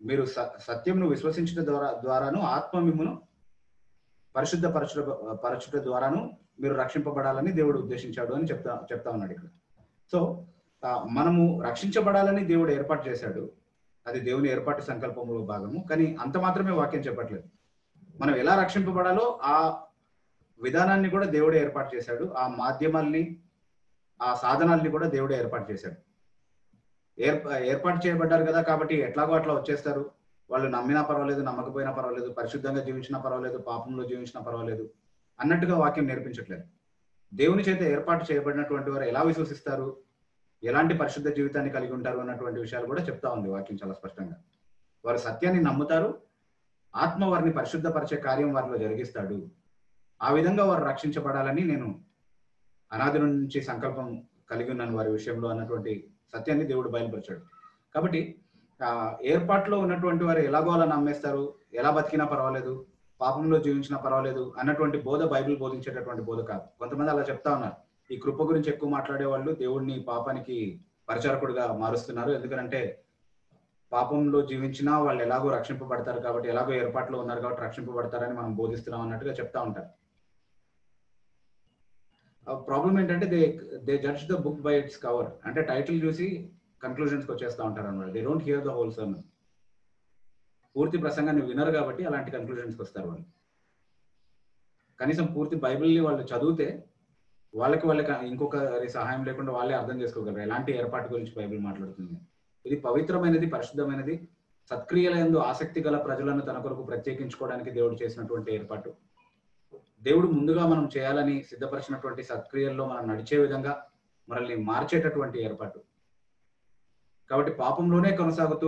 మీరు స- సత్యంను విశ్వసించట ద్వారా ద్వారాను ఆత్మ మిమ్మును పరిశుద్ధ పరచుట పరచుట ద్వారాను మీరు రక్షింపబడాలని దేవుడు ఉద్దేశించాడు అని చెప్తా చెప్తా ఉన్నాడు ఇక్కడ సో ఆ, మనము రక్షించబడాలని దేవుడు ఏర్పాటు చేశాడు అది దేవుని ఏర్పాటు సంకల్పంలో భాగము కానీ అంత మాత్రమే వాక్యం చెప్పట్లేదు మనం ఎలా రక్షింపబడాలో ఆ విధానాన్ని కూడా దేవుడే ఏర్పాటు చేశాడు ఆ మాధ్యమాల్ని ఆ సాధనాల్ని కూడా దేవుడే ఏర్పాటు చేశాడు ఏర్ప ఏర్పాటు చేయబడ్డారు కదా కాబట్టి ఎట్లాగో అట్లా వచ్చేస్తారు వాళ్ళు నమ్మినా పర్వాలేదు నమ్మకపోయినా పర్వాలేదు పరిశుద్ధంగా జీవించినా పర్వాలేదు పాపంలో జీవించినా పర్వాలేదు అన్నట్టుగా వాక్యం నేర్పించట్లేదు దేవుని చేత ఏర్పాటు చేయబడినటువంటి వారు ఎలా విశ్వసిస్తారు ఎలాంటి పరిశుద్ధ జీవితాన్ని కలిగి ఉంటారు అన్నటువంటి విషయాలు కూడా చెప్తా ఉంది వాక్యం చాలా స్పష్టంగా వారు సత్యాన్ని నమ్ముతారు ఆత్మ వారిని పరిశుద్ధపరిచే కార్యం వారిలో జరిగిస్తాడు ఆ విధంగా వారు రక్షించబడాలని నేను అనాది నుంచి సంకల్పం కలిగి ఉన్నాను వారి విషయంలో అన్నటువంటి సత్యాన్ని దేవుడు బయలుపరిచాడు కాబట్టి ఆ ఏర్పాట్లో ఉన్నటువంటి వారు ఎలాగో అలా నమ్మేస్తారు ఎలా బతికినా పర్వాలేదు పాపంలో జీవించినా పర్వాలేదు అన్నటువంటి బోధ బైబిల్ బోధించేటటువంటి బోధ కాదు కొంతమంది అలా చెప్తా ఉన్నారు ఈ కృప గురించి ఎక్కువ మాట్లాడే వాళ్ళు దేవుడిని పాపానికి పరిచారకుడుగా మారుస్తున్నారు ఎందుకంటే పాపంలో జీవించినా వాళ్ళు ఎలాగో రక్షింపబడతారు కాబట్టి ఎలాగో ఏర్పాట్లో ఉన్నారు కాబట్టి రక్షింపబడతారని మనం బోధిస్తున్నాం అన్నట్టుగా చెప్తా ఉంటారు ప్రాబ్లం ఏంటంటే they they judge the book by its cover అంటే టైటిల్ చూసి కన్క్లూజన్స్కి వచ్చేస్తా ఉంటారు అనమాట they don't hear the whole sermon పూర్తి ప్రసంగాన్ని వినరు కాబట్టి అలాంటి కన్క్లూజన్స్కి వస్తారు వాళ్ళు కనీసం పూర్తి బైబిల్ని వాళ్ళు చదివితే వాళ్ళకి వాళ్ళకి ఇంకొకరి సహాయం లేకుండా వాళ్ళే అర్థం చేసుకోగలరు ఎలాంటి ఏర్పాటు గురించి బైబిల్ మాట్లాడుతుంది ఇది పవిత్రమైనది పరిశుద్ధమైనది సత్క్రియల యందు ఆసక్తి గల ప్రజలను తన కొరకు ప్రత్యేకించుకోవడానికి దేవుడు చేసినటువంటి ఏర్పాటు దేవుడు ముందుగా మనం చేయాలని సిద్ధపరిచినటువంటి సత్క్రియల్లో మనం నడిచే విధంగా మనల్ని మార్చేటటువంటి ఏర్పాటు కాబట్టి పాపంలోనే కొనసాగుతూ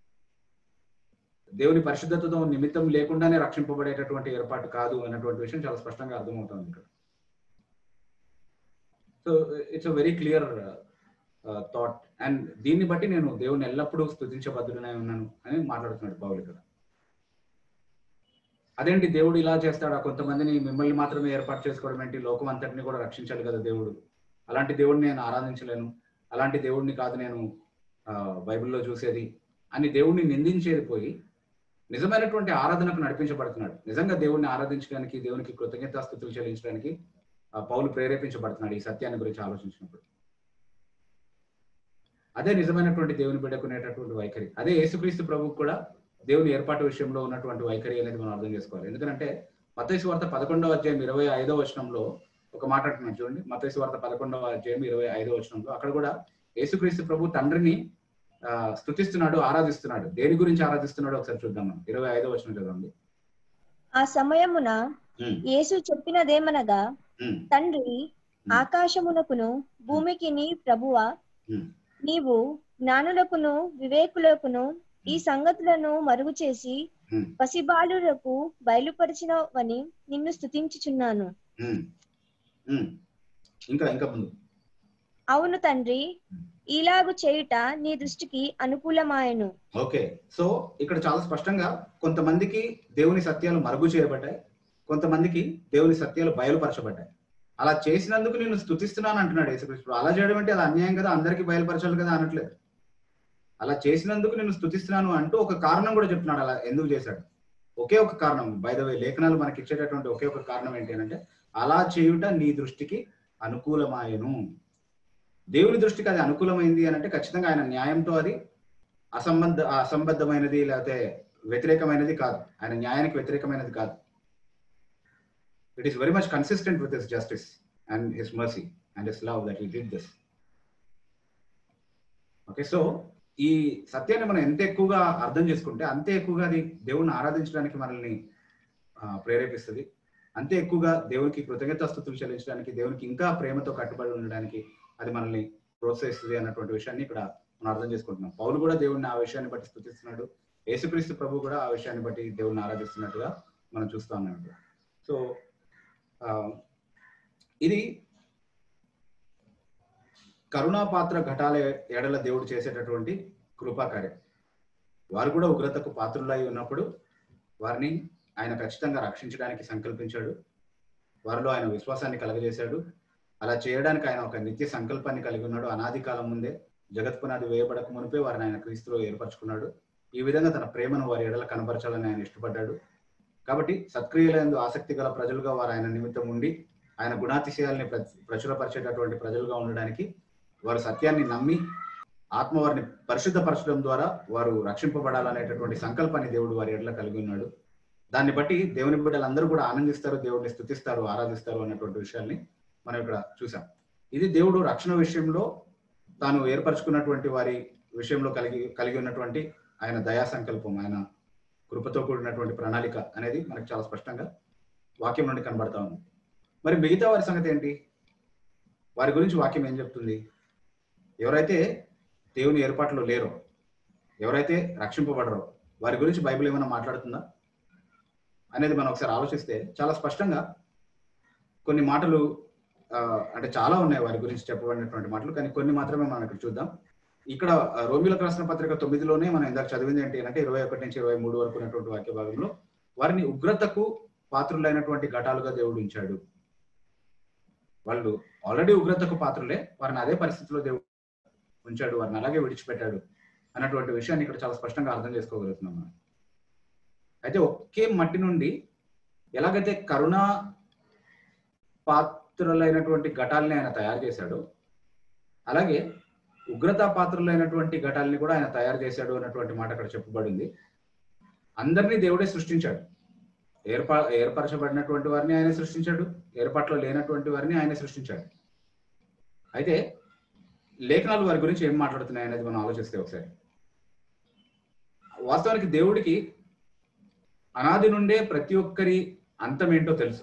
దేవుని పరిశుద్ధతతో నిమిత్తం లేకుండానే రక్షింపబడేటటువంటి ఏర్పాటు కాదు అన్నటువంటి విషయం చాలా స్పష్టంగా అర్థమవుతుంది ఇక్కడ so it's a very clear thought and దీన్ని బట్టి నేను దేవుని ఎల్లప్పుడూ స్థుతించబద్దుడనే ఉన్నాను అని మాట్లాడుతున్నాడు పౌలు ఇక్కడ అదేంటి దేవుడు ఇలా చేస్తాడా కొంతమందిని మిమ్మల్ని మాత్రమే ఏర్పాటు చేసుకోవడం ఏంటి లోకం అంతటిని కూడా రక్షించాలి కదా దేవుడు అలాంటి దేవుడిని నేను ఆరాధించలేను అలాంటి దేవుడిని కాదు నేను ఆ, బైబిల్లో చూసేది అని దేవుడిని నిందించేది పోయి నిజమైనటువంటి ఆరాధనకు నడిపించబడుతున్నాడు నిజంగా దేవుడిని ఆరాధించడానికి దేవునికి కృతజ్ఞతాస్థుతులు చెల్లించడానికి ఆ, పౌలు ప్రేరేపించబడుతున్నాడు ఈ సత్యాన్ని గురించి ఆలోచించినప్పుడు అదే నిజమైనటువంటి దేవుని బిడ్డకునేటటువంటి వైఖరి అదే యేసుక్రీస్తు ప్రభువు కూడా దేవుని ఏర్పాటు విషయంలో ఉన్నటువంటి వైఖరి అనేది మనం అర్థం చేసుకోవాలి ఎందుకంటే మతైసు వార్త పదకొండవ అధ్యాయం ఇరవై ఐదవ వచనంలో ఒక మాట అంటున్నాను చూడండి మతైసు వార్త పదకొండవ అధ్యాయం ఇరవై ఐదవ వచనంలో అక్కడ కూడా యేసుక్రీస్తు ప్రభు తండ్రిని ఆ, స్తుతిస్తున్నాడు ఆరాధిస్తున్నాడు దేని గురించి ఆరాధిస్తున్నాడు ఒకసారి చూద్దాం మనం ఇరవై ఐదవ వచనం చదవండి ఆ సమయమున ఉమ్, యేసు చెప్పినదేమనగా ఉమ్, తండ్రి ఆకాశమునకును భూమికి నీ ప్రభువ ఉమ్. నీవు జ్ఞానులకును వివేకులకును ఈ సంగతులను మరుగు చేసి ఉమ్, పసిబాలులకు బయలుపరిచినవని నిన్ను స్తుతించుచున్నాను ఉమ్, ఉమ్. ఇంకా ఇంకా ముందు అవును తండ్రి ఇలాగు చేయుట నీ దృష్టికి అనుకూలమాయను ఓకే సో ఇక్కడ చాలా స్పష్టంగా కొంతమందికి దేవుని సత్యాలు మరుగు చేయబడ్డాయి కొంతమందికి దేవుని సత్యాలు బయలుపరచబడ్డాయి అలా చేసినందుకు నేను స్తుతిస్తున్నాను అంటున్నాడు యేసుక్రీస్తు అలా చేయడం అంటే అది అన్యాయం కదా అందరికీ బయలుపరచాలి కదా అనట్లేదు అలా చేసినందుకు నేను స్తుతిస్తున్నాను అంటూ ఒక కారణం కూడా చెప్తున్నాడు అలా ఎందుకు చేశాడు ఒకే ఒక కారణం బై ద వే లేఖనాలు మనకి ఇచ్చేటటువంటి ఒకే ఒక కారణం ఏంటి అంటే అలా చేయుట నీ దృష్టికి అనుకూలమాయను దేవుని దృష్టికి అది అనుకూలమైంది అని అంటే ఖచ్చితంగా ఆయన న్యాయంతో అది అసంబద్ధ అసంబద్ధమైనది లేకపోతే వ్యతిరేకమైనది కాదు ఆయన న్యాయానికి వ్యతిరేకమైనది కాదు it is very much consistent with his justice and his mercy and his love that he did this okay so ఈ సత్యాన్ని మనం ఎంత ఎక్కువగా అర్థం చేసుకుంటే అంతే ఎక్కువగా అది దేవుణ్ణి ఆరాధించడానికి మనల్ని ఆ, ప్రేరేపిస్తుంది అంతే ఎక్కువగా దేవునికి కృతజ్ఞతాస్థుతులు చెల్లించడానికి దేవునికి ఇంకా ప్రేమతో కట్టుబడి ఉండడానికి అది మనల్ని ప్రోత్సహిస్తుంది అన్నటువంటి విషయాన్ని ఇక్కడ మనం అర్థం చేసుకుంటున్నాం పౌలు కూడా దేవుడిని ఆ విషయాన్ని బట్టి స్థుతిస్తున్నాడు యేసుక్రీస్తు ప్రభు కూడా ఆ విషయాన్ని బట్టి దేవుడిని ఆరాధిస్తున్నట్టుగా మనం చూస్తా ఉన్నాం ఇక్కడ సో ఆ, ఇది కరుణాపాత్ర ఘటాల ఎడల దేవుడు చేసేటటువంటి కృపాకార్యం వారు కూడా ఉగ్రతకు పాత్రులై ఉన్నప్పుడు వారిని ఆయన ఖచ్చితంగా రక్షించడానికి సంకల్పించాడు వారిలో ఆయన విశ్వాసాన్ని కలగజేశాడు అలా చేయడానికి ఆయన ఒక నిత్య సంకల్పాన్ని కలిగి ఉన్నాడు అనాది కాలం ముందే జగత్ పునాది వేయబడక మునిపే వారిని ఆయన క్రీస్తులో ఏర్పరచుకున్నాడు ఈ విధంగా తన ప్రేమను వారి ఎడల కనపరచాలని ఆయన ఇష్టపడ్డాడు కాబట్టి సత్క్రియలందు ఆసక్తి గల ప్రజలుగా వారు ఆయన నిమిత్తం ఉండి ఆయన గుణాతిశయాల్ని ప్ర- ప్రచురపరిచేటటువంటి ప్రజలుగా ఉండడానికి వారు సత్యాన్ని నమ్మి ఆత్మ వారిని పరిశుద్ధపరచడం ద్వారా వారు రక్షింపబడాలనేటటువంటి సంకల్పాన్ని దేవుడు వారి ఎడల కలిగి ఉన్నాడు దాన్ని బట్టి దేవుని బిడ్డలందరూ కూడా ఆనందిస్తారు దేవుడిని స్థుతిస్తారు ఆరాధిస్తారు అన్నటువంటి విషయాల్ని మనం ఇక్కడ చూసాం ఇది దేవుడు రక్షణ విషయంలో తాను ఏర్పరచుకున్నటువంటి వారి విషయంలో కలిగి కలిగి ఉన్నటువంటి ఆయన దయా సంకల్పం ఆయన కృపతో కూడినటువంటి ప్రణాళిక అనేది మనకు చాలా స్పష్టంగా వాక్యం నుండి కనబడతా ఉంది మరి మిగతా వారి సంగతి ఏంటి వారి గురించి వాక్యం ఏం చెప్తుంది ఎవరైతే దేవుని ఏర్పాట్లో లేరో ఎవరైతే రక్షింపబడరో వారి గురించి బైబిల్ ఏమైనా మాట్లాడుతుందా అనేది మనం ఒకసారి ఆలోచిస్తే చాలా స్పష్టంగా కొన్ని మాటలు ఆ, అంటే చాలా ఉన్నాయి వారి గురించి చెప్పబడినటువంటి మాటలు కానీ కొన్ని మాత్రమే మనం ఇక్కడ చూద్దాం ఇక్కడ ఆ, రోమిలకు రాసిన పత్రిక తొమ్మిదిలోనే మనం ఇందాక చదివింది ఏంటి అంటే ఇరవై ఒకటి నుంచి ఇరవై మూడు వరకు ఉన్నటువంటి వాక్య భాగంలో వారిని ఉగ్రతకు పాత్రులైనటువంటి ఘటాలుగా దేవుడు ఉంచాడు వాళ్ళు ఆల్రెడీ ఉగ్రతకు పాత్రులే వారిని అదే పరిస్థితిలో దేవుడు ఉంచాడు వారిని అలాగే విడిచిపెట్టాడు అన్నటువంటి విషయాన్ని ఇక్కడ చాలా స్పష్టంగా అర్థం చేసుకోగలుగుతున్నాం మనం అయితే ఒకే మట్టి నుండి ఎలాగైతే కరుణ పాత్రులైనటువంటి ఘటాలని ఆయన తయారు చేశాడు అలాగే ఉగ్రతా పాత్రులైనటువంటి ఘటాలని కూడా ఆయన తయారు చేశాడు అన్నటువంటి మాట అక్కడ చెప్పబడింది అందరినీ దేవుడే సృష్టించాడు ఏర్పా ఏర్పరచబడినటువంటి వారిని ఆయన సృష్టించాడు ఏర్పాట్లో లేనటువంటి వారిని ఆయన సృష్టించాడు అయితే లేఖనాలు వారి గురించి ఏం మాట్లాడుతున్నాయి అనేది మనం ఆలోచిస్తే ఒకసారి వాస్తవానికి దేవుడికి అనాది నుండే ప్రతి ఒక్కరి అంతం ఏంటో తెలుసు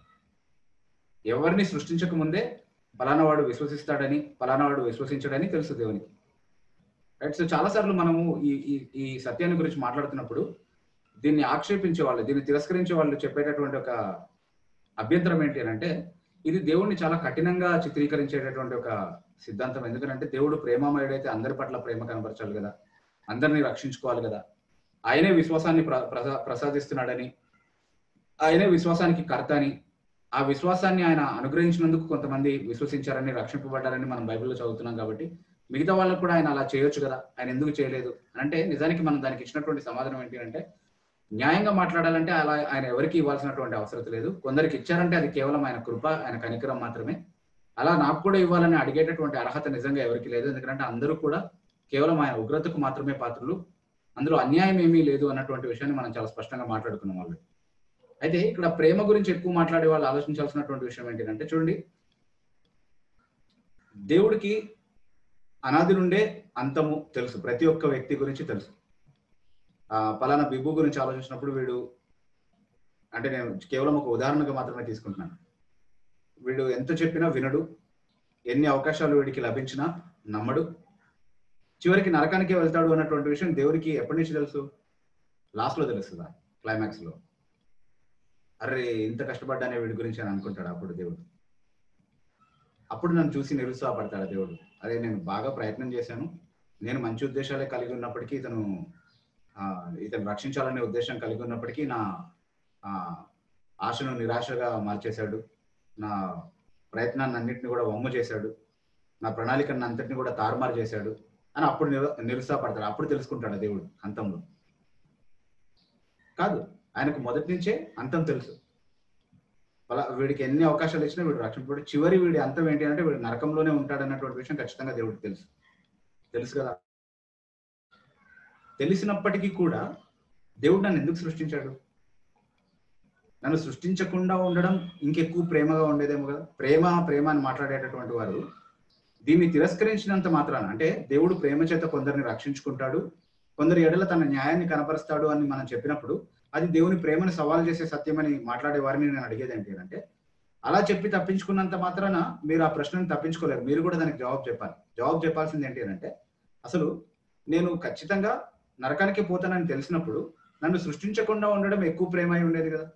ఎవరిని సృష్టించక ముందే ఫలానా వాడు విశ్వసిస్తాడని ఫలానా వాడు విశ్వసించడని తెలుసు దేవునికి రైట్ సో చాలా సార్లు మనము ఈ ఈ ఈ సత్యాన్ని గురించి మాట్లాడుతున్నప్పుడు దీన్ని ఆక్షేపించే వాళ్ళు దీన్ని తిరస్కరించే వాళ్ళు చెప్పేటటువంటి ఒక అభ్యంతరం ఏంటి అని అంటే ఇది దేవుణ్ణి చాలా కఠినంగా చిత్రీకరించేటటువంటి ఒక సిద్ధాంతం ఎందుకంటే దేవుడు ప్రేమమయుడైతే అందరి పట్ల ప్రేమ కనపరచాలి కదా అందరినీ రక్షించుకోవాలి కదా ఆయనే విశ్వాసాన్ని ప్ర- ప్రసా- ప్రసాదిస్తున్నాడని ఆయనే విశ్వాసానికి కర్త అని ఆ విశ్వాసాన్ని ఆయన అనుగ్రహించినందుకు కొంతమంది విశ్వసించారని రక్షింపబడ్డారని మనం బైబిల్లో చదువుతున్నాం కాబట్టి మిగతా వాళ్ళకు కూడా ఆయన అలా చేయొచ్చు కదా ఆయన ఎందుకు చేయలేదు అని అంటే నిజానికి మనం దానికి ఇచ్చినటువంటి సమాధానం ఏంటి అంటే న్యాయంగా మాట్లాడాలంటే అలా ఆయన ఎవరికి ఇవ్వాల్సినటువంటి అవసరం లేదు కొందరికి ఇచ్చారంటే అది కేవలం ఆయన కృప ఆయన కనికరం మాత్రమే అలా నాకు కూడా ఇవ్వాలని అడిగేటటువంటి అర్హత నిజంగా ఎవరికి లేదు ఎందుకంటే అందరూ కూడా కేవలం ఆయన ఉగ్రతకు మాత్రమే పాత్రలు అందులో అన్యాయం ఏమీ లేదు అన్నటువంటి విషయాన్ని మనం చాలా స్పష్టంగా మాట్లాడుకున్నాం వాళ్ళు అయితే ఇక్కడ ప్రేమ గురించి ఎక్కువ మాట్లాడే వాళ్ళు ఆలోచించాల్సినటువంటి విషయం ఏంటంటే చూడండి దేవుడికి అనాది నుండే అంతము తెలుసు ప్రతి ఒక్క వ్యక్తి గురించి తెలుసు ఆ పలానా బిబ్బు గురించి ఆలోచించినప్పుడు వీడు అంటే నేను కేవలం ఒక ఉదాహరణగా మాత్రమే తీసుకుంటున్నాను వీడు ఎంత చెప్పినా వినడు ఎన్ని అవకాశాలు వీడికి లభించినా నమ్మడు చివరికి నరకానికే వెళ్తాడు అన్నటువంటి విషయం దేవుడికి ఎప్పటి నుంచి తెలుసు లాస్ట్ లో తెలుస్తుందా క్లైమాక్స్ లో అరే ఇంత కష్టపడ్డానే వీడి గురించి అని అనుకుంటాడు అప్పుడు దేవుడు అప్పుడు నన్ను చూసి నిరుత్సాహపడతాడు దేవుడు అదే నేను బాగా ప్రయత్నం చేశాను నేను మంచి ఉద్దేశాలే కలిగి ఉన్నప్పటికీ ఇతను ఆ, ఇతను రక్షించాలనే ఉద్దేశం కలిగి ఉన్నప్పటికీ నా ఆ, ఆశను నిరాశగా మార్చేశాడు నా ప్రయత్నాన్ని అన్నింటిని కూడా వమ్ము చేశాడు నా ప్రణాళికను అంతటిని కూడా తారుమారు చేశాడు అని అప్పుడు నిరు నిరుత్సాహపడతాడు అప్పుడు తెలుసుకుంటాడు దేవుడు అంతంలో కాదు ఆయనకు మొదటి నుంచే అంతం తెలుసు అలా వీడికి ఎన్ని అవకాశాలు ఇచ్చినా వీడు రక్షింపబడి చివరి వీడి అంతం ఏంటి అంటే వీడు నరకంలోనే ఉంటాడు అన్నటువంటి విషయం ఖచ్చితంగా దేవుడికి తెలుసు తెలుసు కదా తెలిసినప్పటికీ కూడా దేవుడు నన్ను ఎందుకు సృష్టించాడు నన్ను సృష్టించకుండా ఉండడం ఇంకెక్కువ ప్రేమగా ఉండేదేమో కదా ప్రేమ ప్రేమ అని మాట్లాడేటటువంటి వారు దీన్ని తిరస్కరించినంత మాత్రాన అంటే దేవుడు ప్రేమ చేత కొందరిని రక్షించుకుంటాడు కొందరి ఎడల తన న్యాయాన్ని కనపరుస్తాడు అని మనం చెప్పినప్పుడు అది దేవుని ప్రేమను సవాల్ చేసే సత్యమని మాట్లాడే వారిని నేను అడిగేది ఏంటి అంటే అలా చెప్పి తప్పించుకున్నంత మాత్రాన మీరు ఆ ప్రశ్నను తప్పించుకోలేరు మీరు కూడా దానికి జవాబు చెప్పాలి జవాబు చెప్పాల్సింది ఏంటి అంటే అసలు నేను ఖచ్చితంగా నరకానికి పోతానని తెలిసినప్పుడు నన్ను సృష్టించకుండా ఉండడం ఎక్కువ ప్రేమ అయి ఉండేది కదా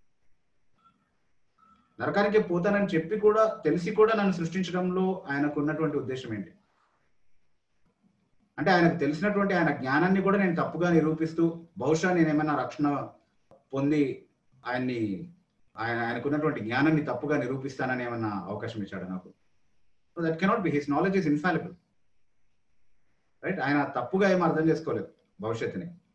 నరకానికి పోతానని చెప్పి కూడా తెలిసి కూడా నన్ను సృష్టించడంలో ఆయనకు ఉన్నటువంటి ఉద్దేశం ఏంటి అంటే ఆయనకు తెలిసినటువంటి ఆయన జ్ఞానాన్ని కూడా నేను తప్పుగా నిరూపిస్తూ బహుశా నేను ఏమైనా రక్షణ పొంది ఆయన్ని ఆయన ఆయనకున్నటువంటి జ్ఞానాన్ని తప్పుగా నిరూపిస్తానని ఏమన్నా అవకాశం ఇచ్చాడు నాకు that cannot be his knowledge is infallible right ఆయన తప్పుగా ఏం అర్థం చేసుకోలేదు భవిష్యత్తుని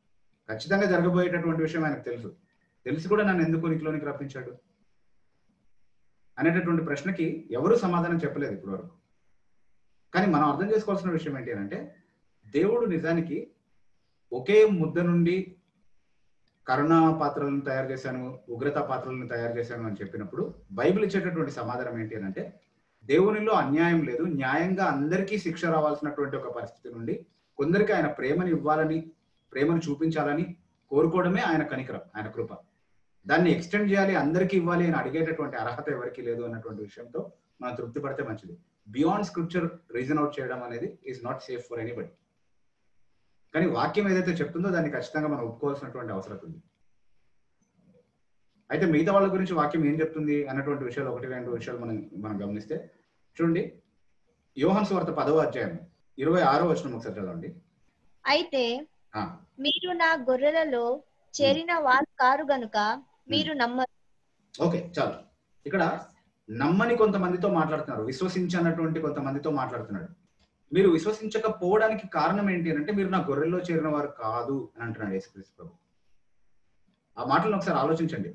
ఖచ్చితంగా జరగబోయేటటువంటి విషయం ఆయనకు తెలుసు తెలిసి కూడా నన్ను ఎందుకు ఉనికిలోనికి రప్పించాడు అనేటటువంటి ప్రశ్నకి ఎవరు సమాధానం చెప్పలేదు ఇప్పటి వరకు కానీ మనం అర్థం చేసుకోవాల్సిన విషయం ఏంటి అంటే దేవుడు నిజానికి ఒకే ముద్ద నుండి కరుణా పాత్రలను తయారు చేశాను ఉగ్రత పాత్రలను తయారు చేశాను అని చెప్పినప్పుడు బైబిల్ ఇచ్చేటటువంటి సమాధానం ఏంటి అని అంటే దేవునిలో అన్యాయం లేదు న్యాయంగా అందరికీ శిక్ష రావాల్సినటువంటి ఒక పరిస్థితి నుండి కొందరికి ఆయన ప్రేమని ఇవ్వాలని ప్రేమను చూపించాలని కోరుకోవడమే ఆయన కనికరం ఆయన కృప దాన్ని ఎక్స్టెండ్ చేయాలి అందరికీ ఇవ్వాలి అని అడిగేటటువంటి అర్హత ఎవరికి లేదు అన్నటువంటి విషయంతో మనం తృప్తి పడితే మంచిది బియాండ్ స్క్రిప్చర్ రీజన్ అవుట్ చేయడం అనేది is not safe for anybody కానీ వాక్యం ఏదైతే చెప్తుందో దాన్ని ఖచ్చితంగా మనం ఒప్పుకోవాల్సినటువంటి అవసరం ఉంది అయితే మిగతా వాళ్ళ గురించి వాక్యం ఏం చెప్తుంది అన్నటువంటి విషయాలు ఒకటి రెండు విషయాలు మనం మనం గమనిస్తే చూడండి యోహన్ స్వార్త పదవ అధ్యాయం ఇరవై ఆరో వచనం ఒకసారి చదవండి అయితే ఆ, మీరు నా గొర్రెలలో చేరిన వారు కారు గనుక మీరు నమ్మరు ఓకే చాలు ఇక్కడ నమ్మని కొంతమందితో మాట్లాడుతున్నారు విశ్వసించనటువంటి కొంతమందితో మాట్లాడుతున్నాడు మీరు విశ్వసించకపోవడానికి కారణం ఏంటి అని అంటే మీరు నా గొర్రెల్లో చేరిన వారు కాదు అని అంటున్నాడు యేసుక్రీస్తు ప్రభు ఆ మాటలను ఒకసారి ఆలోచించండి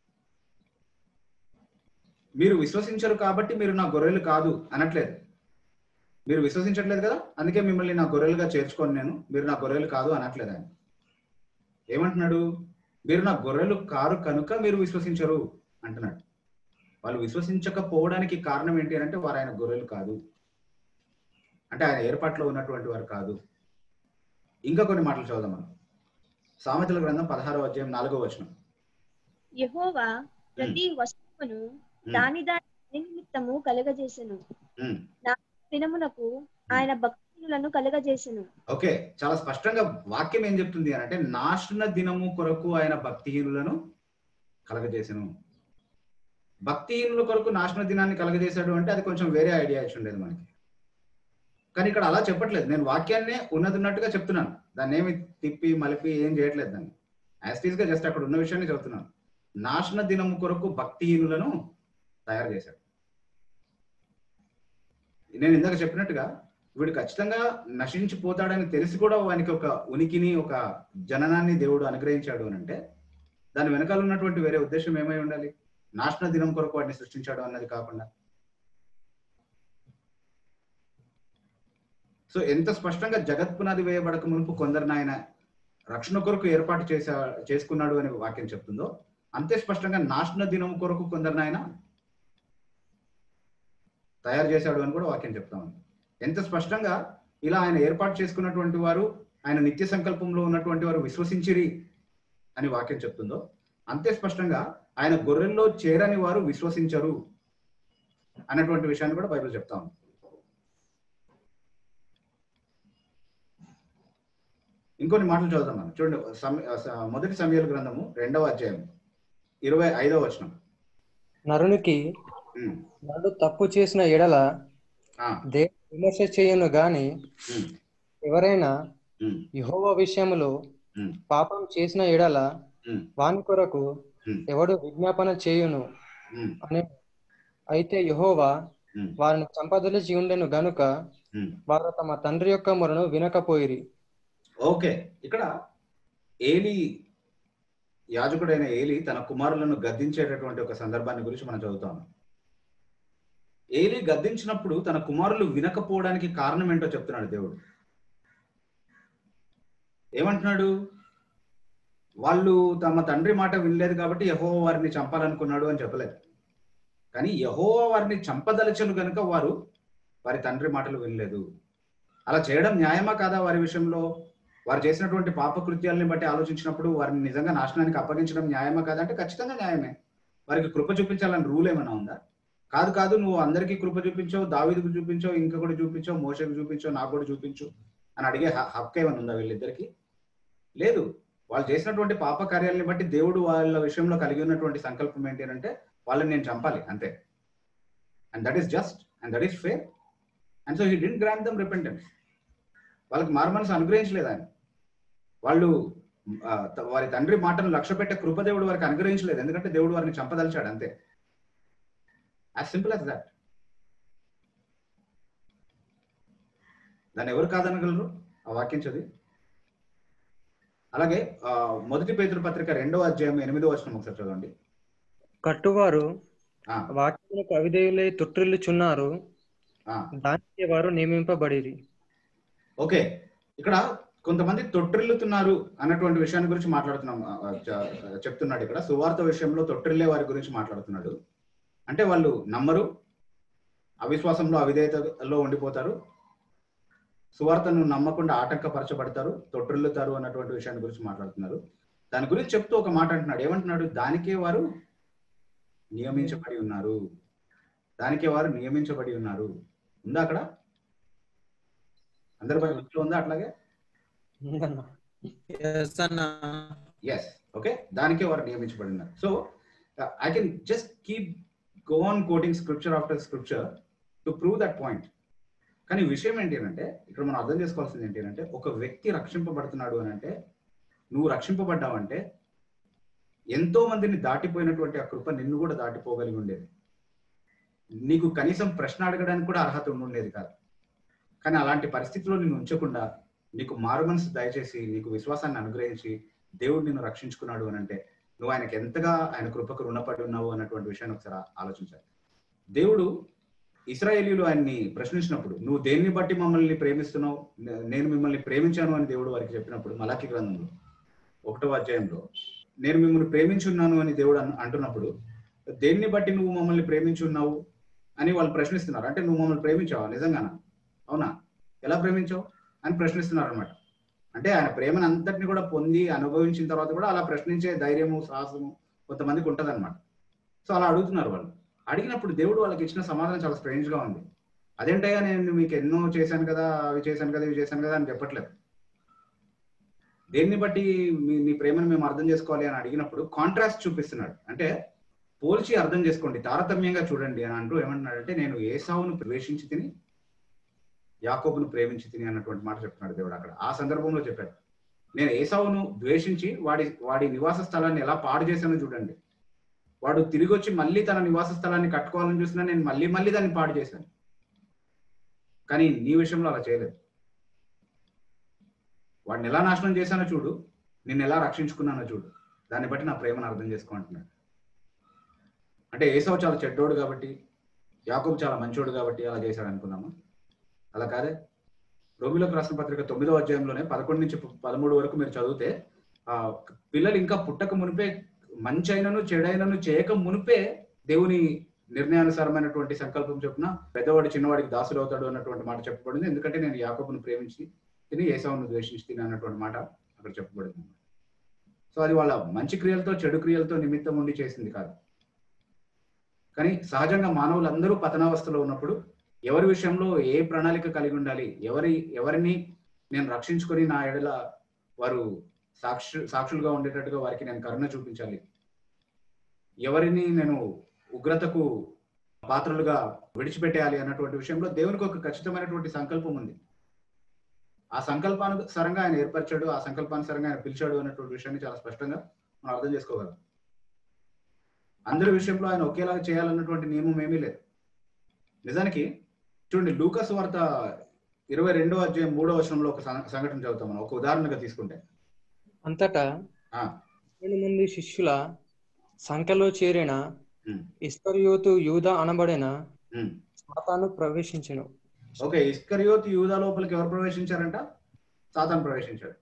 మీరు విశ్వసించరు కాబట్టి మీరు నా గొర్రెలు కాదు అనట్లేదు మీరు విశ్వసించట్లేదు కదా అందుకే మిమ్మల్ని నా గొర్రెలుగా చేర్చుకొని నేను మీరు నా గొర్రెలు కాదు అనట్లేదు ఆయన ఏమంటున్నాడు మీరు నా గొర్రెలు కారు కనుక మీరు విశ్వసించరు అంటున్నాడు వాళ్ళు విశ్వసించకపోవడానికి కారణం ఏంటి అంటే వారు ఆయన గొర్రెలు కాదు అంటే ఆయన ఏర్పాట్లో ఉన్నటువంటి వారు కాదు ఇంకా కొన్ని మాటలు చదువుదాం మనం సామెతల గ్రంథం పదహారో అధ్యాయం నాలుగో వచనం యెహోవా ప్రతి వస్తువును దాని దాని నిమిత్తము కలగజేసెను ఉమ్. నా దినమునకు ఆయన భక్తులను కలగజేసెను ఓకే చాలా స్పష్టంగా వాక్యం ఏం చెప్తుంది అని అంటే నాశన దినము కొరకు ఆయన భక్తిహీనులను కలగజేసెను భక్తిహీనుల కొరకు నాశన దినాన్ని కలగజేశాడు అంటే అది కొంచెం వేరే ఐడియా ఇచ్చి ఉండేది మనకి కానీ ఇక్కడ అలా చెప్పట్లేదు నేను వాక్యాన్నే ఉన్నది ఉన్నట్టుగా చెప్తున్నాను దాన్ని ఏమి తిప్పి మలిపి ఏం చేయట్లేదు దాన్ని యాస్టీస్ గా జస్ట్ అక్కడ ఉన్న విషయాన్ని చెప్తున్నాను నాశన దినము కొరకు భక్తిహీనులను తయారు చేశాడు నేను ఇందాక చెప్పినట్టుగా వీడు ఖచ్చితంగా నశించిపోతాడని తెలిసి కూడా వానికి ఒక ఉనికిని ఒక జననాన్ని దేవుడు అనుగ్రహించాడు అని అంటే దాని వెనకాల ఉన్నటువంటి వేరే ఉద్దేశం ఏమై ఉండాలి నాశన దినం కొరకు వాడిని సృష్టించాడు అన్నది కాకుండా సో ఎంత స్పష్టంగా జగత్పునాది వేయబడక మునుపు కొందరిని ఆయన రక్షణ కొరకు ఏర్పాటు చేసా చేసుకున్నాడు అని వాక్యం చెప్తుందో అంతే స్పష్టంగా నాశన దినం కొరకు కొందరిని ఆయన తయారు చేశాడు అని కూడా వాక్యం చెప్తా ఉంది ఎంత స్పష్టంగా ఇలా ఆయన ఏర్పాటు చేసుకున్నటువంటి వారు ఆయన నిత్య సంకల్పంలో ఉన్నటువంటి వారు విశ్వసించిరి అని వాక్యం చెప్తుందో అంతే స్పష్టంగా ఆయన గొర్రెల్లో చేరని వారు విశ్వసించరు అన్నటువంటి విషయాన్ని కూడా బైబిల్ చెప్తా ఉంది ఇంకొన్ని మాటలు చదువుతాం మనం చూడండి సమ- స- మొదటి సమయాల గ్రంథము రెండవ అధ్యాయం ఇరవై ఐదవ వచనం నరునికి ఉమ్, నడు తప్పు చేసిన ఎడల ఆ, దే విమర్శ చేయను గాని ఉమ్, ఎవరైనా ఉమ్, యెహోవా విషయములో ఉమ్, పాపం చేసిన ఎడల ఉమ్, వాని కొరకు ఉమ్, ఎవడు విజ్ఞాపన చేయును ఉమ్, అని అయితే యెహోవా ఉమ్, వారిని సంపదలిచి ఉండెను గనుక ఉమ్. వారు తమ తండ్రి యొక్క మొరను వినకపోయిరి ఓకే ఇక్కడ ఏలి యాజకుడైన ఏలి తన కుమారులను గద్దించేటటువంటి ఒక సందర్భాన్ని గురించి మనం చదువుతాం ఏలి గద్దించినప్పుడు తన కుమారులు వినకపోవడానికి కారణం ఏంటో చెప్తున్నాడు దేవుడు ఏమంటున్నాడు వాళ్ళు తమ తండ్రి మాట వినలేదు కాబట్టి యహో వారిని చంపాలనుకున్నాడు అని చెప్పలేదు కానీ యహో వారిని చంపదలచను గనుక వారు వారి తండ్రి మాటలు వినలేదు అలా చేయడం న్యాయమా కాదా వారి విషయంలో వారు చేసినటువంటి పాప కృత్యాలని బట్టి ఆలోచించినప్పుడు వారిని నిజంగా నాశనానికి అప్పగించడం న్యాయమా కాదా అంటే ఖచ్చితంగా న్యాయమే వారికి కృప చూపించాలని రూల్ ఏమైనా ఉందా కాదు కాదు నువ్వు అందరికీ కృప చూపించావు దావీదుకు చూపించావు ఇంకా కూడా చూపించావు మోసకు చూపించావు నాకు కూడా చూపించు అని అడిగే హ- హక్కు ఏమైనా ఉందా వీళ్ళిద్దరికి లేదు వాళ్ళు చేసినటువంటి పాప కార్యాలని బట్టి దేవుడు వాళ్ళ విషయంలో కలిగి ఉన్నటువంటి సంకల్పం ఏంటి అంటే వాళ్ళని నేను చంపాలి అంతే and that is just and that is fair and so he didn't grant them repentance వాళ్ళకి మారుమనసు అనుగ్రహించలేదు ఆయన వాళ్ళు ఆ, త- వారి తండ్రి మాటను లక్ష్య పెట్టే కృప దేవుడు వారికి అనుగ్రహించలేదు ఎందుకంటే దేవుడు వారిని చంపదలిచాడు అంతే యాజ్ సింపుల్ యాజ్ దాట్ దాన్ని ఎవరు కాదనగలరు ఆ వాక్యం చదివి అలాగే ఆ, మొదటి పేతురు పత్రిక రెండవ అధ్యాయం ఎనిమిదో వచనం ఒకసారి చదవండి కట్టువారు ఆ, వాక్యములకు అవిధేయులై తొట్టిల్లుచున్నారు ఆ. దానికి వారు నియమింపబడిరి ఓకే ఇక్కడ కొంతమంది తొట్టిల్లుతున్నారు అన్నటువంటి విషయాన్ని గురించి మాట్లాడుతున్నాం ఆ, ఆ, చ- చెప్తున్నాడు ఇక్కడ సువార్త విషయంలో తొట్టిల్లే వారి గురించి మాట్లాడుతున్నాడు అంటే వాళ్ళు నమ్మరు అవిశ్వాసంలో అవిధేయతలో ఉండిపోతారు సువార్తను నమ్మకుండా ఆటంకపరచబడతారు తొట్టిల్లుతారు అన్నటువంటి విషయాన్ని గురించి మాట్లాడుతున్నారు దాని గురించి చెప్తూ ఒక మాట అంటున్నాడు ఏమంటున్నాడు దానికే వారు నియమించబడి ఉన్నారు దానికే వారు నియమించబడి ఉన్నారు ఉందా అక్కడ అందరి బైబిల్లో ఉందా అట్లాగే ఉందన్న ఎస్ ఓకే దానికే వారు నియమించబడి ఉన్నారు so I can just keep go on quoting scripture after scripture to prove that point కానీ విషయం ఏంటి అంటే ఇక్కడ మనం అర్థం చేసుకోవాల్సింది ఏంటి అంటే ఒక వ్యక్తి రక్షింపబడుతున్నాడు అని అంటే నువ్వు రక్షింపబడ్డావంటే ఎంతో మందిని దాటిపోయినటువంటి ఆ కృప నిన్ను కూడా దాటిపోగలిగి ఉండేది నీకు కనీసం ప్రశ్న అడగడానికి కూడా అర్హత ఉండేది కాదు కానీ అలాంటి పరిస్థితిలో నిన్ను ఉంచకుండా నీకు మారు మనసు దయచేసి నీకు విశ్వాసాన్ని అనుగ్రహించి దేవుడు నిన్ను రక్షించుకున్నాడు అని అంటే నువ్వు ఆయనకి ఎంతగా ఆయన కృపకు రుణపడి ఉన్నావు అన్నటువంటి విషయాన్ని ఒకసారి ఆలోచించాలి దేవుడు ఇస్రాయేలీలు ఆయన్ని ప్రశ్నించినప్పుడు నువ్వు దేన్ని బట్టి మమ్మల్ని ప్రేమిస్తున్నావు నే- నేను మిమ్మల్ని ప్రేమించాను అని దేవుడు వారికి చెప్పినప్పుడు మలాకి గ్రంథంలో ఒకటో అధ్యాయంలో నేను మిమ్మల్ని ప్రేమించున్నాను అని దేవుడు అన్- అంటున్నప్పుడు దేన్ని బట్టి నువ్వు మమ్మల్ని ప్రేమించున్నావు అని వాళ్ళు ప్రశ్నిస్తున్నారు అంటే నువ్వు మమ్మల్ని ప్రేమించావా నిజంగానా అవునా ఎలా ప్రేమించావు అని ప్రశ్నిస్తున్నారు అనమాట అంటే ఆయన ప్రేమను అంతటిని కూడా పొంది అనుభవించిన తర్వాత కూడా అలా ప్రశ్నించే ధైర్యము సాహసము కొంతమందికి ఉంటదన్నమాట సో అలా అడుగుతున్నారు వాళ్ళు అడిగినప్పుడు దేవుడు వాళ్ళకి ఇచ్చిన సమాధానం చాలా స్ట్రేంజ్ గా ఉంది అదేంటయ్యా నేను మీకు ఎన్నో చేశాను కదా అవి చేశాను కదా ఇవి చేశాను కదా అని చెప్పట్లేదు దేన్ని బట్టి మీ నీ ప్రేమను మేము అర్థం చేసుకోవాలి అని అడిగినప్పుడు కాంట్రాస్ట్ చూపిస్తున్నాడు అంటే పోల్చి అర్థం చేసుకోండి తారతమ్యంగా చూడండి అని అంటూ ఏమంటున్నాడంటే నేను ఏసావును ద్వేషించి తిని యాకోబును ప్రేమించి తిని అన్నటువంటి మాట చెప్తున్నాడు దేవుడు అక్కడ ఆ సందర్భంలో చెప్పాడు నేను ఏసావును ద్వేషించి వాడి వాడి నివాస స్థలాన్ని ఎలా పాడు చేశానో చూడండి వాడు తిరిగి వచ్చి మళ్ళీ తన నివాస స్థలాన్ని కట్టుకోవాలని చూసినా నేను మళ్ళీ మళ్ళీ దాన్ని పాడు చేశాను కానీ నీ విషయంలో అలా చేయలేదు వాడిని ఎలా నాశనం చేశానో చూడు నిన్ను ఎలా రక్షించుకున్నానో చూడు దాన్ని బట్టి నా ప్రేమను అర్థం చేసుకో అంటున్నాడు అంటే ఏసావు చాలా చెడ్డోడు కాబట్టి యాకోబు చాలా మంచోడు కాబట్టి అలా చేశాడు అనుకున్నామా అలా కాదే రోమిలోకి రాసిన పత్రిక తొమ్మిదో అధ్యాయంలోనే పదకొండు నుంచి పదమూడు వరకు మీరు చదివితే ఆ పిల్లలు ఇంకా పుట్టక మునిపే మంచైనను చెడైనను చేయక మునిపే దేవుని నిర్ణయానుసారమైనటువంటి సంకల్పం చొప్పున పెద్దవాడు చిన్నవాడికి దాసుడు అవుతాడు అన్నటువంటి మాట చెప్పబడింది ఎందుకంటే నేను యాకోబును ప్రేమించి తిని ఏసావును ద్వేషించి తిని అన్నటువంటి మాట అక్కడ చెప్పబడింది సో అది వాళ్ళ మంచి క్రియలతో చెడు క్రియలతో నిమిత్తం ఉండి చేసింది కాదు కానీ సహజంగా మానవులందరూ పతనావస్థలో ఉన్నప్పుడు ఎవరి విషయంలో ఏ ప్రణాళిక కలిగి ఉండాలి ఎవరి ఎవరిని నేను రక్షించుకొని నా ఎడల వారు సాక్షి సాక్షులుగా ఉండేటట్టుగా వారికి నేను కరుణ చూపించాలి ఎవరిని నేను ఉగ్రతకు పాత్రలుగా విడిచిపెట్టేయాలి అన్నటువంటి విషయంలో దేవునికి ఒక ఖచ్చితమైనటువంటి సంకల్పం ఉంది ఆ సంకల్పానుసారంగా ఆయన ఏర్పరిచాడు ఆ సంకల్పానుసారంగా ఆయన పిలిచాడు అన్నటువంటి విషయాన్ని చాలా స్పష్టంగా మనం అర్థం చేసుకోగలం అందరి విషయంలో ఆయన ఒకేలాగా చేయాలన్నటువంటి నియమం ఏమీ లేదు నిజానికి చూడండి లూకస్ వార్త ఇరవై రెండో అధ్యాయం మూడో వచనంలో ఒక సం- సంఘటన చదువుతాం మనం ఒక ఉదాహరణగా తీసుకుంటే అంతటా ఆ, ఏడు మంది శిష్యుల సంఖ్యలో చేరిన ఉమ్, ఇస్కరియోతు యూద అనబడిన ఉమ్. సాతాను ప్రవేశించెను ఓకే ఇస్కరియోత్ యూదా లోపలికి ఎవరు ప్రవేశించారంట సాతాన్ ప్రవేశించాడు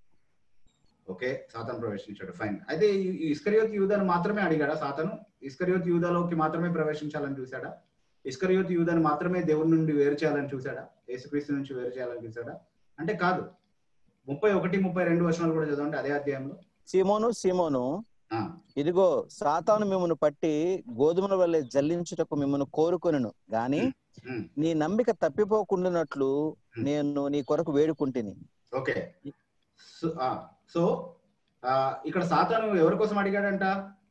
ఓకే సాతాన్ ప్రవేశించాడు ఫైన్ అయితే ఈ- ఈ ఇస్కరియోత్ యూదాను మాత్రమే అడిగాడా సాతాను ఇస్కరియోత్ యూదాలోకి మాత్రమే ప్రవేశించాలని చూశాడా ఇస్కరియోత్ యూదాను మాత్రమే దేవుడి నుండి వేరు చేయాలని చూశాడా యేసుక్రీస్తు నుంచి వేరు చేయాలని చూశాడా అంటే కాదు ముప్పై ఒకటి ముప్పై రెండు వచనాలు కూడా చదవండి అదే అధ్యాయంలో సీమోను సీమోను ఆ, ఇదిగో సాతాను మిమ్మల్ని పట్టి గోధుమల వల్లే జల్లించుటకు మిమ్మల్ని కోరుకొనును గాని ఉమ్, నీ నమ్మిక తప్పిపోకుండానట్లు నేను నీ కొరకు వేడుకుంటుని okay so ah, so ah, ఇక్కడ సాతాను ఎవరి కోసం అడిగాడంట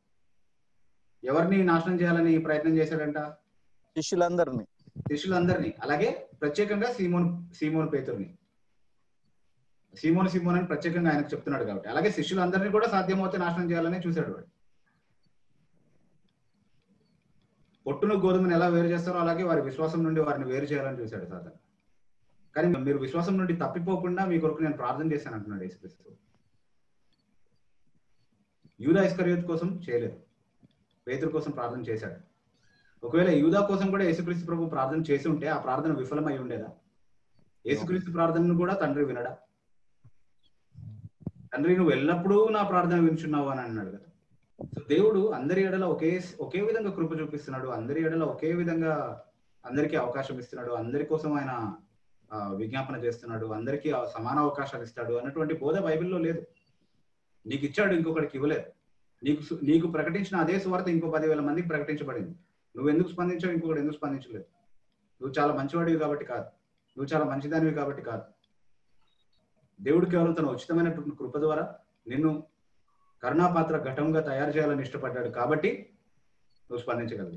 ఎవరిని నాశనం చేయాలని ప్రయత్నం చేశాడంట శిష్యులందరినీ శిష్యులందరినీ అలాగే ప్రత్యేకంగా సీమోన్ సీమోన్ పేతుర్ని సీమోన్ సీమోన్ అని ప్రత్యేకంగా ఆయనకు చెప్తున్నాడు కాబట్టి అలాగే శిష్యులందరినీ కూడా సాధ్యమవుతే నాశనం చేయాలని చూశాడు వాడు పొట్టును గోధుమను ఎలా వేరు చేస్తారో అలాగే వారి విశ్వాసం నుండి వారిని వేరు చేయాలని చూశాడు సాధన కానీ మీరు విశ్వాసం నుండి తప్పిపోకుండా మీ కొరకు నేను ప్రార్థన చేశాను అంటున్నాడు యేసుక్రీస్తు యూదా ఇస్కరియోత్ కోసం చేయలేదు పేతురు కోసం ప్రార్థన చేశాడు ఒకవేళ యూదా కోసం కూడా యేసుక్రీస్తు ప్రభు ప్రార్థన చేసి ఉంటే ఆ ప్రార్థన విఫలమై ఉండేదా యేసుక్రీస్తు ప్రార్థనను కూడా తండ్రి వినడా తండ్రి నువ్వు ఎల్లప్పుడూ నా ప్రార్థన వింటున్నావు అని అన్నాడు కదా సో దేవుడు అందరి ఎడల ఒకే ఒకే విధంగా కృప చూపిస్తున్నాడు అందరి ఎడల ఒకే విధంగా అందరికీ అవకాశం ఇస్తున్నాడు అందరి కోసం ఆయన ఆ, విజ్ఞాపన చేస్తున్నాడు అందరికీ ఆ సమాన అవకాశాలు ఇస్తాడు అన్నటువంటి బోధ బైబిల్లో లేదు నీకు ఇచ్చాడు ఇంకొకరికి ఇవ్వలేదు నీకు సు- నీకు ప్రకటించిన అదే సువార్త ఇంకో పదివేల మందికి ప్రకటించబడింది నువ్వు ఎందుకు స్పందించావు ఇంకొకటి ఎందుకు స్పందించలేదు నువ్వు చాలా మంచివాడివి కాబట్టి కాదు నువ్వు చాలా మంచిదానివి కాబట్టి కాదు దేవుడు కేవలం తన ఉచితమైనటువంటి కృప ద్వారా నిన్ను కరుణాపాత్ర ఘటంగా తయారు చేయాలని ఇష్టపడ్డాడు కాబట్టి నువ్వు స్పందించగలవు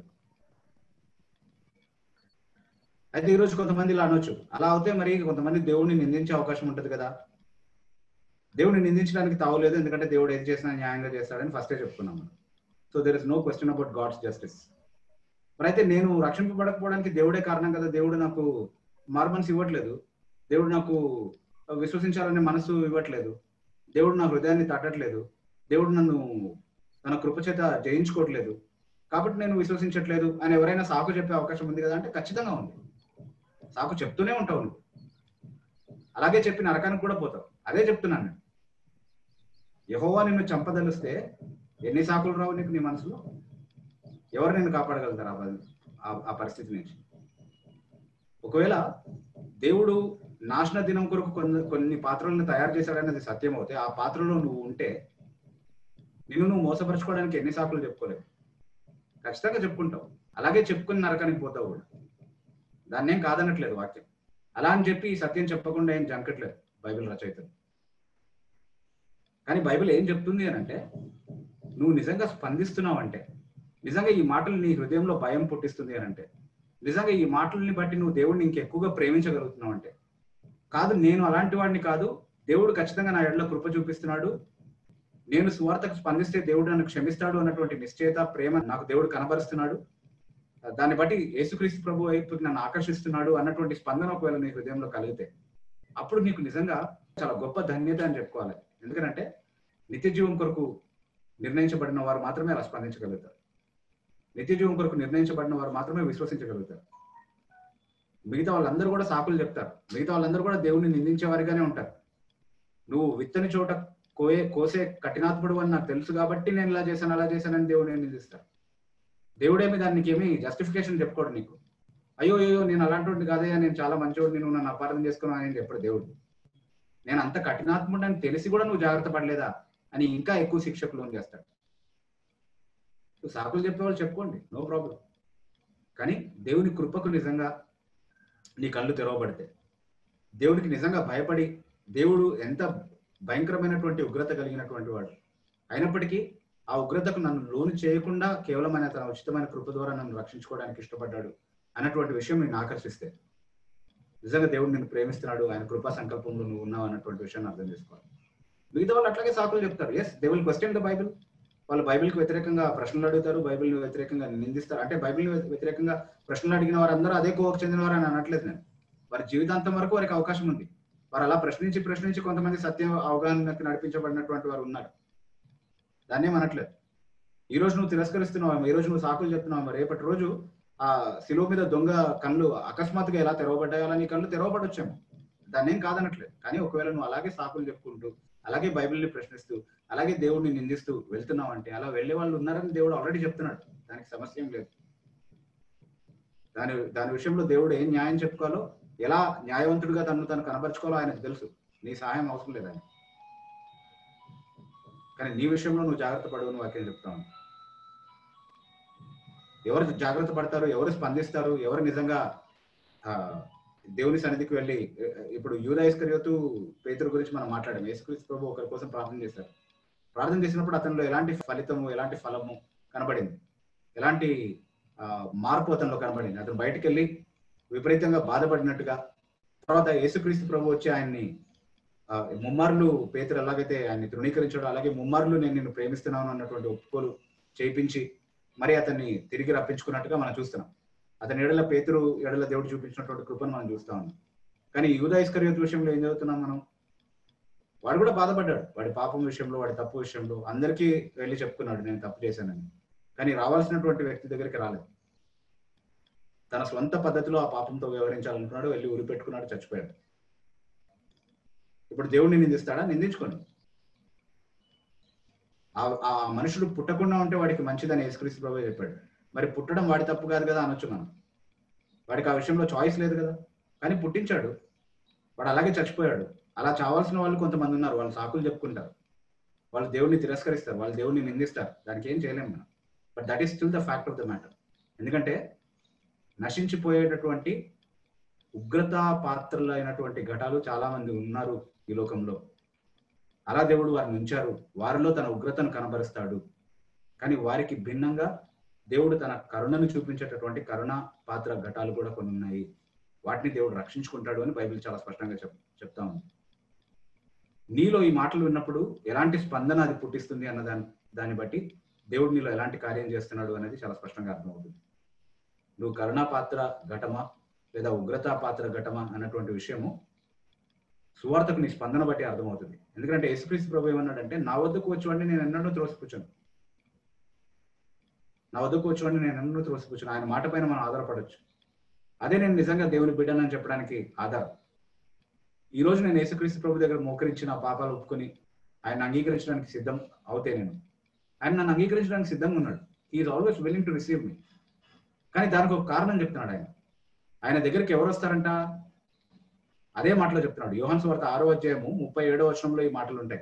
అయితే ఈరోజు కొంతమంది ఇలా అనొచ్చు అలా అవుతే మరి కొంతమంది దేవుడిని నిందించే అవకాశం ఉంటుంది కదా దేవుడిని నిందించడానికి తావులేదు ఎందుకంటే దేవుడు ఏది చేసినా న్యాయంగా చేస్తాడని ఫస్టే చెప్పుకున్నాం మనం so there is no question about God's justice మరి అయితే నేను రక్షింపబడకపోవడానికి దేవుడే కారణం కదా దేవుడు నాకు మార్మన్స్ ఇవ్వట్లేదు దేవుడు నాకు విశ్వసించాలనే మనసు ఇవ్వట్లేదు దేవుడు నా హృదయాన్ని తట్టట్లేదు దేవుడు నన్ను తన కృపచేత జయించుకోవట్లేదు కాబట్టి నేను విశ్వసించట్లేదు అని ఎవరైనా సాకు చెప్పే అవకాశం ఉంది కదా అంటే ఖచ్చితంగా ఉంది సాకు చెప్తూనే ఉంటావు నువ్వు అలాగే చెప్పి నరకానికి కూడా పోతావు అదే చెప్తున్నాను నేను యహోవా నిన్ను చంపదలిస్తే ఎన్ని సాకులు రావు నీకు నీ మనసులో ఎవరు నిన్ను కాపాడగలుగుతారు ఆ బ- ఆ- ఆ పరిస్థితి నుంచి ఒకవేళ దేవుడు నాశన దినం కొరకు కొన్ని కొన్ని పాత్రలను తయారు చేశాడనేది సత్యం అవుతే ఆ పాత్రలో నువ్వు ఉంటే నిన్ను నువ్వు మోసపరచుకోవడానికి ఎన్ని సాకులు చెప్పుకోలేవు ఖచ్చితంగా చెప్పుకుంటావు అలాగే చెప్పుకుని నరకానికి పోతావు కూడా దాన్ని ఏం కాదనట్లేదు వాక్యం అలా అని చెప్పి ఈ సత్యం చెప్పకుండా ఏం జంకట్లేదు బైబిల్ రచయితలు కానీ బైబిల్ ఏం చెప్తుంది అని అంటే నువ్వు నిజంగా స్పందిస్తున్నావు అంటే నిజంగా ఈ మాటలు నీ హృదయంలో భయం పుట్టిస్తుంది అని అంటే నిజంగా ఈ మాటల్ని బట్టి నువ్వు దేవుడిని ఇంకెక్కువగా ప్రేమించగలుగుతున్నావు అంటే కాదు నేను అలాంటి వాడిని కాదు దేవుడు ఖచ్చితంగా నా ఎడలో కృప చూపిస్తున్నాడు నేను సువార్తకు స్పందిస్తే దేవుడు నన్ను క్షమిస్తాడు అన్నటువంటి నిశ్చయత ప్రేమ నాకు దేవుడు కనబరుస్తున్నాడు దాన్ని బట్టి యేసుక్రీస్తు ప్రభు వైపుకి నన్ను ఆకర్షిస్తున్నాడు అన్నటువంటి స్పందన ఒకవేళ నీ హృదయంలో కలిగితే అప్పుడు నీకు నిజంగా చాలా గొప్ప ధన్యత అని చెప్పుకోవాలి ఎందుకంటే నిత్య జీవం కొరకు నిర్ణయించబడిన వారు మాత్రమే అలా స్పందించగలుగుతారు నిత్య జీవం కొరకు నిర్ణయించబడిన వారు మాత్రమే విశ్వసించగలుగుతారు మిగతా వాళ్ళందరూ కూడా సాకులు చెప్తారు మిగతా వాళ్ళందరూ కూడా దేవుణ్ణి నిందించే వారిగానే ఉంటారు నువ్వు విత్తని చోట కోయే కోసే కఠినాత్ముడు అని నాకు తెలుసు కాబట్టి నేను ఇలా చేశాను అలా చేశానని దేవుడిని నిందిస్తాడు దేవుడేమి దానికి ఏమి జస్టిఫికేషన్ చెప్పుకోడు నీకు అయ్యో అయ్యో నేను అలాంటి కాదయ్యా నేను చాలా మంచివాడు నువ్వు నన్ను అపార్థం చేసుకున్నావు అని చెప్పాడు దేవుడు నేను అంత కఠినాత్ముడు అని తెలిసి కూడా నువ్వు జాగ్రత్త పడలేదా అని ఇంకా ఎక్కువ శిక్షకు లోన్ చేస్తాడు సో సాకులు చెప్పేవాళ్ళు చెప్పుకోండి నో ప్రాబ్లం కానీ దేవుని కృపకు నిజంగా నీ కళ్ళు తెరవబడితే దేవుడికి నిజంగా భయపడి దేవుడు ఎంత భయంకరమైనటువంటి ఉగ్రత కలిగినటువంటి వాడు అయినప్పటికీ ఆ ఉగ్రతకు నన్ను లోను చేయకుండా కేవలం ఆయన తన ఉచితమైన కృప ద్వారా నన్ను రక్షించుకోవడానికి ఇష్టపడ్డాడు అన్నటువంటి విషయం నేను ఆకర్షిస్తే నిజంగా దేవుడు నిన్ను ప్రేమిస్తున్నాడు ఆయన కృపా సంకల్పంలో నువ్వు ఉన్నావు అన్నటువంటి విషయాన్ని అర్థం చేసుకోవాలి మిగతా వాళ్ళు అట్లాగే సాకులు చెప్తారు as they will question the Bible వాళ్ళు బైబిల్కి వ్యతిరేకంగా ప్రశ్నలు అడుగుతారు బైబిల్ వ్యతిరేకంగా నిందిస్తారు అంటే బైబిల్ వ్యతిరేకంగా ప్రశ్నలు అడిగిన వారందరూ అదే కోవకు చెందిన వారు అని అనట్లేదు నేను వారి జీవితాంతం వరకు వారికి అవకాశం ఉంది వారు అలా ప్రశ్నించి ప్రశ్నించి కొంతమంది సత్యం అవగాహనకు నడిపించబడినటువంటి వారు ఉన్నారు దాన్ని అనట్లేదు ఈ రోజు నువ్వు తిరస్కరిస్తున్నావు ఈ రోజు నువ్వు సాకులు చెప్తున్నావు రేపటి రోజు ఆ శిలువ మీద దొంగ కళ్ళు అకస్మాత్తుగా ఎలా తెరవబడ్డాయో అలా నీ కళ్ళు తెరవబడొచ్చాము దాన్ని ఏం కాదనట్లేదు కానీ ఒకవేళ నువ్వు అలాగే సాకులు చెప్పుకుంటూ అలాగే బైబిల్ని ప్రశ్నిస్తూ అలాగే దేవుడిని నిందిస్తూ వెళ్తున్నావు అంటే అలా వెళ్ళే వాళ్ళు ఉన్నారని దేవుడు ఆల్రెడీ చెప్తున్నాడు దానికి సమస్య ఏం లేదు దాని దాని విషయంలో దేవుడు ఏం న్యాయం చెప్పుకోవాలో ఎలా న్యాయవంతుడిగా తను తను కనబరుచుకోవాలో ఆయనకు తెలుసు నీ సహాయం అవసరం లేదు ఆయన కానీ నీ విషయంలో నువ్వు జాగ్రత్త పడవు నువ్వు వాక్యం చెప్తాను ఎవరు జాగ్రత్త పడతారు ఎవరు స్పందిస్తారు ఎవరు నిజంగా ఆ, దేవుని సన్నిధికి వెళ్ళి ఎ- ఇప్పుడు యూదా ఇస్కరియోతు పేతురు గురించి మనం మాట్లాడాం యేసుక్రీస్తు ప్రభు ఒకరి కోసం ప్రార్థన చేశారు ప్రార్థన చేసినప్పుడు అతనిలో ఎలాంటి ఫలితము ఎలాంటి ఫలము కనబడింది ఎలాంటి ఆ, మార్పు అతనిలో కనబడింది అతను బయటికి వెళ్ళి విపరీతంగా బాధపడినట్టుగా తర్వాత యేసుక్రీస్తు ప్రభు వచ్చి ఆయన్ని ఆ, ముమ్మార్లు పేతురు ఎలాగైతే ఆయన్ని తృణీకరించాడో అలాగే ముమ్మార్లు నేను నిన్ను ప్రేమిస్తున్నాను అన్నటువంటి ఒప్పుకోలు చేయించి మరి అతన్ని తిరిగి రప్పించుకున్నట్టుగా మనం చూస్తున్నాం అతని ఎడల పేతురు ఎడల దేవుడు చూపించినటువంటి కృపను మనం చూస్తా ఉన్నాం కానీ యూదా ఇస్కరియోత్ విషయంలో ఏం చదువుతున్నాం మనం వాడు కూడా బాధపడ్డాడు వాడి పాపం విషయంలో వాడి తప్పు విషయంలో అందరికీ వెళ్ళి చెప్పుకున్నాడు నేను తప్పు చేశానని కానీ రావాల్సినటువంటి వ్యక్తి దగ్గరికి రాలేదు తన స్వంత పద్ధతిలో ఆ పాపంతో వ్యవహరించాలనుకున్నాడు వెళ్ళి ఉరి పెట్టుకున్నాడు చచ్చిపోయాడు ఇప్పుడు దేవుడిని నిందిస్తాడా నిందించుకోండి ఆ- ఆ మనుషుడు పుట్టకుండా ఉంటే వాడికి మంచిదని యేసుక్రీస్తు ప్రభు చెప్పాడు మరి పుట్టడం వాడి తప్పు కాదు కదా అనొచ్చు మనం వాడికి ఆ విషయంలో చాయిస్ లేదు కదా కానీ పుట్టించాడు వాడు అలాగే చచ్చిపోయాడు అలా చావాల్సిన వాళ్ళు కొంతమంది ఉన్నారు వాళ్ళు సాకులు చెప్పుకుంటారు వాళ్ళు దేవుడిని తిరస్కరిస్తారు వాళ్ళు దేవుడిని నిందిస్తారు దానికి ఏం చేయలేము మనం but that is still the fact of the matter ఎందుకంటే నశించిపోయేటటువంటి ఉగ్రత పాత్రలు అయినటువంటి ఘటాలు చాలా మంది ఉన్నారు ఈ లోకంలో అలా దేవుడు వారిని ఉంచారు వారిలో తన ఉగ్రతను కనబరుస్తాడు కానీ వారికి భిన్నంగా దేవుడు తన కరుణను చూపించేటటువంటి కరుణ పాత్ర ఘటాలు కూడా కొన్ని ఉన్నాయి వాటిని దేవుడు రక్షించుకుంటాడు అని బైబిల్ చాలా స్పష్టంగా చెప్ చెప్తా ఉంది నీలో ఈ మాటలు విన్నప్పుడు ఎలాంటి స్పందన అది పుట్టిస్తుంది అన్న దాని దాన్ని బట్టి దేవుడు నీలో ఎలాంటి కార్యం చేస్తున్నాడు అనేది చాలా స్పష్టంగా అర్థమవుతుంది నువ్వు కరుణా పాత్ర ఘటమా లేదా ఉగ్రతా పాత్ర ఘటమా అన్నటువంటి విషయము సువార్తకు నీ స్పందన బట్టి అర్థమవుతుంది ఎందుకంటే యేసుక్రీస్తు ప్రభు ఏమన్నాడంటే నా వద్దకు వచ్చేవాడిని నేను ఎన్నడూ త్రోసిపుచ్చాను నా వద్దకు వచ్చేవాడిని నేను ఎన్నడూ త్రోసిపుచ్చాను ఆయన మాట పైన మనం ఆధారపడవచ్చు అదే నేను నిజంగా దేవుని బిడ్డనని చెప్పడానికి ఆధారం ఈ రోజు నేను యేసుక్రీస్తు ప్రభు దగ్గర మోకరించి నా పాపాలు ఒప్పుకొని ఆయన అంగీకరించడానికి సిద్ధం అవుతే నేను ఆయన నన్ను అంగీకరించడానికి సిద్ధంగా ఉన్నాడు is always willing to receive me కానీ దానికి ఒక కారణం చెప్తున్నాడు ఆయన ఆయన దగ్గరికి ఎవరు వస్తారంట అదే మాటలో చెప్తున్నాడు యోహన్ స్వార్త ఆరో అధ్యాయము ముప్పై ఏడో వచనంలో ఈ మాటలు ఉంటాయి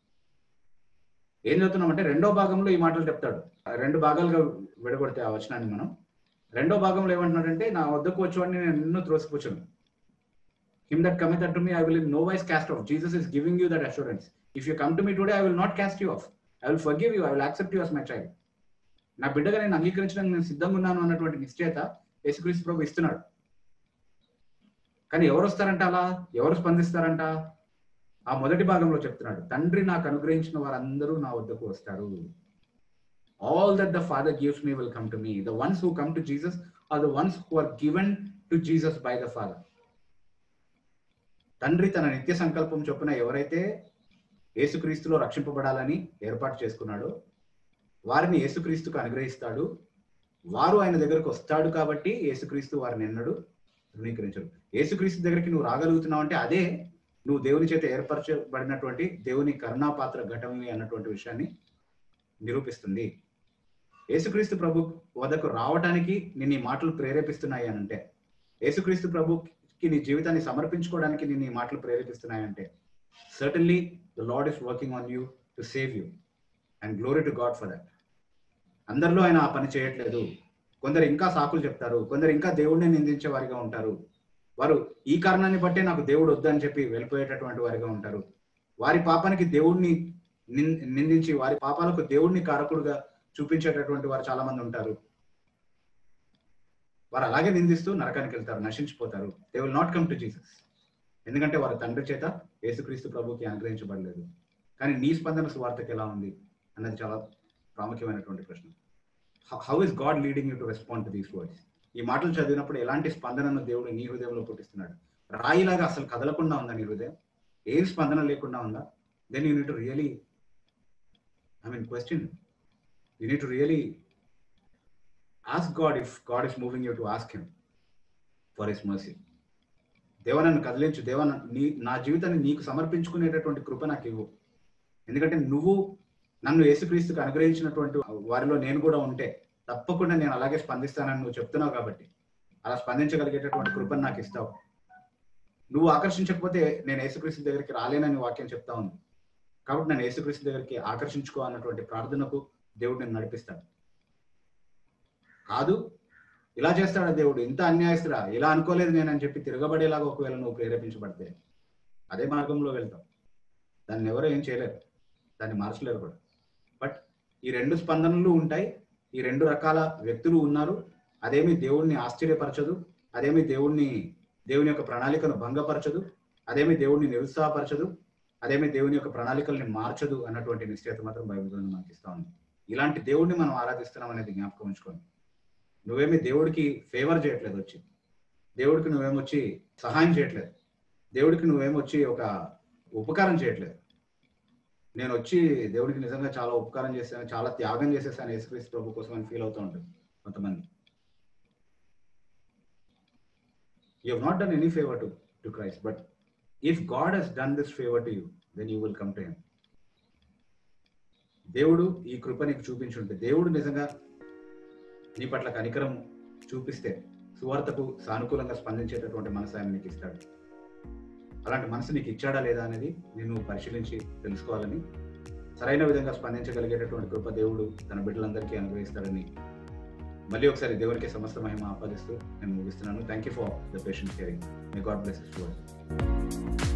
ఏం చదువుతున్నామంటే రెండో భాగంలో ఈ మాటలు చెప్తాడు ఆ రెండు భాగాలుగా విడగొడితే ఆ వచనాన్ని మనం రెండో భాగంలో ఏమంటున్నాడంటే నా వద్దకు వచ్చేవాడిని నేను నిన్ను త్రోసిపుచ్చును him that cometh to me I will in no wise cast off Jesus is giving you that assurance if you come to me today I will not cast you off I will forgive you I will accept you as my child నా బిడ్డగా నేను అంగీకరించడానికి నేను సిద్ధంగా ఉన్నాను అన్నటువంటి నిశ్చయత యేసుక్రీస్తు ప్రభు ఇస్తున్నాడు కానీ ఎవరు వస్తారంట అలా ఎవరు స్పందిస్తారంట ఆ మొదటి భాగంలో చెప్తున్నాడు తండ్రి నాకు అనుగ్రహించిన వారందరూ నా వద్దకు వస్తారు all that the Father gives me will come to me the ones who come to Jesus are the ones who are given to Jesus by the Father తండ్రి తన నిత్య సంకల్పం చొప్పున ఎవరైతే యేసుక్రీస్తులో రక్షింపబడాలని ఏర్పాటు చేసుకున్నాడో వారిని యేసుక్రీస్తుకు అనుగ్రహిస్తాడు వారు ఆయన దగ్గరకు వస్తాడు కాబట్టి యేసుక్రీస్తు వారిని ఎన్నడు ధృవీకరించడు యేసుక్రీస్తు దగ్గరికి నువ్వు రాగలుగుతున్నావు అంటే అదే నువ్వు దేవుని చేత ఏర్పరచబడినటువంటి దేవుని కరుణాపాత్ర ఘటమే అన్నటువంటి విషయాన్ని నిరూపిస్తుంది యేసుక్రీస్తు ప్రభు వద్దకు రావడానికి నేను ఈ మాటలు ప్రేరేపిస్తున్నాయి అని అంటే యేసుక్రీస్తు ప్రభుకి నీ జీవితాన్ని సమర్పించుకోవడానికి నేను ఈ మాటలు ప్రేరేపిస్తున్నాయి అంటే certainly the Lord is working on you to save you and glory to God for that అందరిలో ఆయన ఆ పని చేయట్లేదు కొందరు ఇంకా సాకులు చెప్తారు కొందరు ఇంకా దేవుడిని నిందించే వారిగా ఉంటారు వారు ఈ కారణాన్ని బట్టే నాకు దేవుడు వద్దని చెప్పి వెళ్ళిపోయేటటువంటి వారిగా ఉంటారు వారి పాపానికి దేవుడిని నిన్- నిందించి వారి పాపాలకు దేవుడిని కారకుడుగా చూపించేటటువంటి వారు చాలా మంది ఉంటారు వారు అలాగే నిందిస్తూ నరకానికి వెళ్తారు నశించిపోతారు they will not come to Jesus ఎందుకంటే వారి తండ్రి చేత యేసుక్రీస్తు ప్రభుకి అనుగ్రహించబడలేదు కానీ నీ స్పందన సువార్తకి ఎలా ఉంది అన్నది చాలా ప్రాముఖ్యమైనటువంటి ప్రశ్న how is God leading you to respond to these words ఈ మాటలు చదివినప్పుడు ఎలాంటి స్పందనను దేవుడు నీ హృదయంలో పుట్టిస్తున్నాడు రాయిలాగా అసలు కదలకుండా ఉందా నీ హృదయం ఏం స్పందన లేకుండా ఉందా then you need really I mean question you need really ask God if God is moving you to ask him for his mercy దేవ నన్ను కదిలించు దేవ నన్ను- నీ నా జీవితాన్ని నీకు సమర్పించుకునేటటువంటి కృప నాకు ఇవ్వు ఎందుకంటే నువ్వు నన్ను యేసుక్రీస్తుకు అనుగ్రహించినటువంటి వారిలో నేను కూడా ఉంటే తప్పకుండా నేను అలాగే స్పందిస్తానని నువ్వు చెప్తున్నావు కాబట్టి అలా స్పందించగలిగేటటువంటి కృపను నాకు ఇస్తావు నువ్వు ఆకర్షించకపోతే నేను యేసుక్రీస్తు దగ్గరికి రాలేనని వాక్యం చెప్తా ఉంది కాబట్టి నేను యేసుక్రీస్తు దగ్గరికి ఆకర్షించుకో అన్నటువంటి ప్రార్థనకు దేవుడు నేను నడిపిస్తాడు కాదు ఇలా చేస్తాడా దేవుడు ఇంత అన్యాయస్తురా ఇలా అనుకోలేదు నేను అని చెప్పి తిరగబడేలాగా ఒకవేళ నువ్వు ప్రేరేపించబడితే అదే మార్గంలో వెళ్తావు దాన్ని ఎవరు ఏం చేయలేరు దాన్ని మార్చలేరు కూడా బట్ ఈ రెండు స్పందనలు ఉంటాయి ఈ రెండు రకాల వ్యక్తులు ఉన్నారు అదేమి దేవుణ్ణి ఆశ్చర్యపరచదు అదేమి దేవుణ్ణి దేవుని యొక్క ప్రణాళికను భంగపరచదు అదేమి దేవుణ్ణి నిరుత్సాహపరచదు అదేమి దేవుని యొక్క ప్రణాళికల్ని మార్చదు అన్నటువంటి నిశ్చయత మాత్రం బైబిల్ గ్రంథం మనకి ఇస్తా ఉంది ఇలాంటి దేవుడిని మనం ఆరాధిస్తున్నాం అనేది జ్ఞాపకం ఉంచుకోండి నువ్వేమి దేవుడికి ఫేవర్ చేయట్లేదు వచ్చి దేవుడికి నువ్వేమొచ్చి సహాయం చేయట్లేదు దేవుడికి నువ్వేమొచ్చి ఒక ఉపకారం చేయట్లేదు నేను వచ్చి దేవుడికి నిజంగా చాలా ఉపకారం చేశాను చాలా త్యాగం చేసేసాను యేసుక్రీస్తు ప్రభు కోసం అని ఫీల్ అవుతూ ఉంటుంది కొంతమంది you have not done any favour to to Christ but if God has done this favour to you then you will come to him దేవుడు ఈ కృప నీకు చూపించుంటే దేవుడు నిజంగా నీ పట్ల కనికరం చూపిస్తే సువార్తకు సానుకూలంగా స్పందించేటటువంటి మనసు ఆయన నీకు ఇస్తాడు అలాంటి మనసు నీకు ఇచ్చాడా లేదా అనేది నేను పరిశీలించి తెలుసుకోవాలని సరైన విధంగా స్పందించగలిగేటటువంటి కృప దేవుడు తన బిడ్డలందరికీ అనుగ్రహిస్తాడని మళ్ళీ ఒకసారి దేవునికి సమస్త మహిమ ఆపాదిస్తూ నేను ముగిస్తున్నాను thank you for the patient hearing may God bless to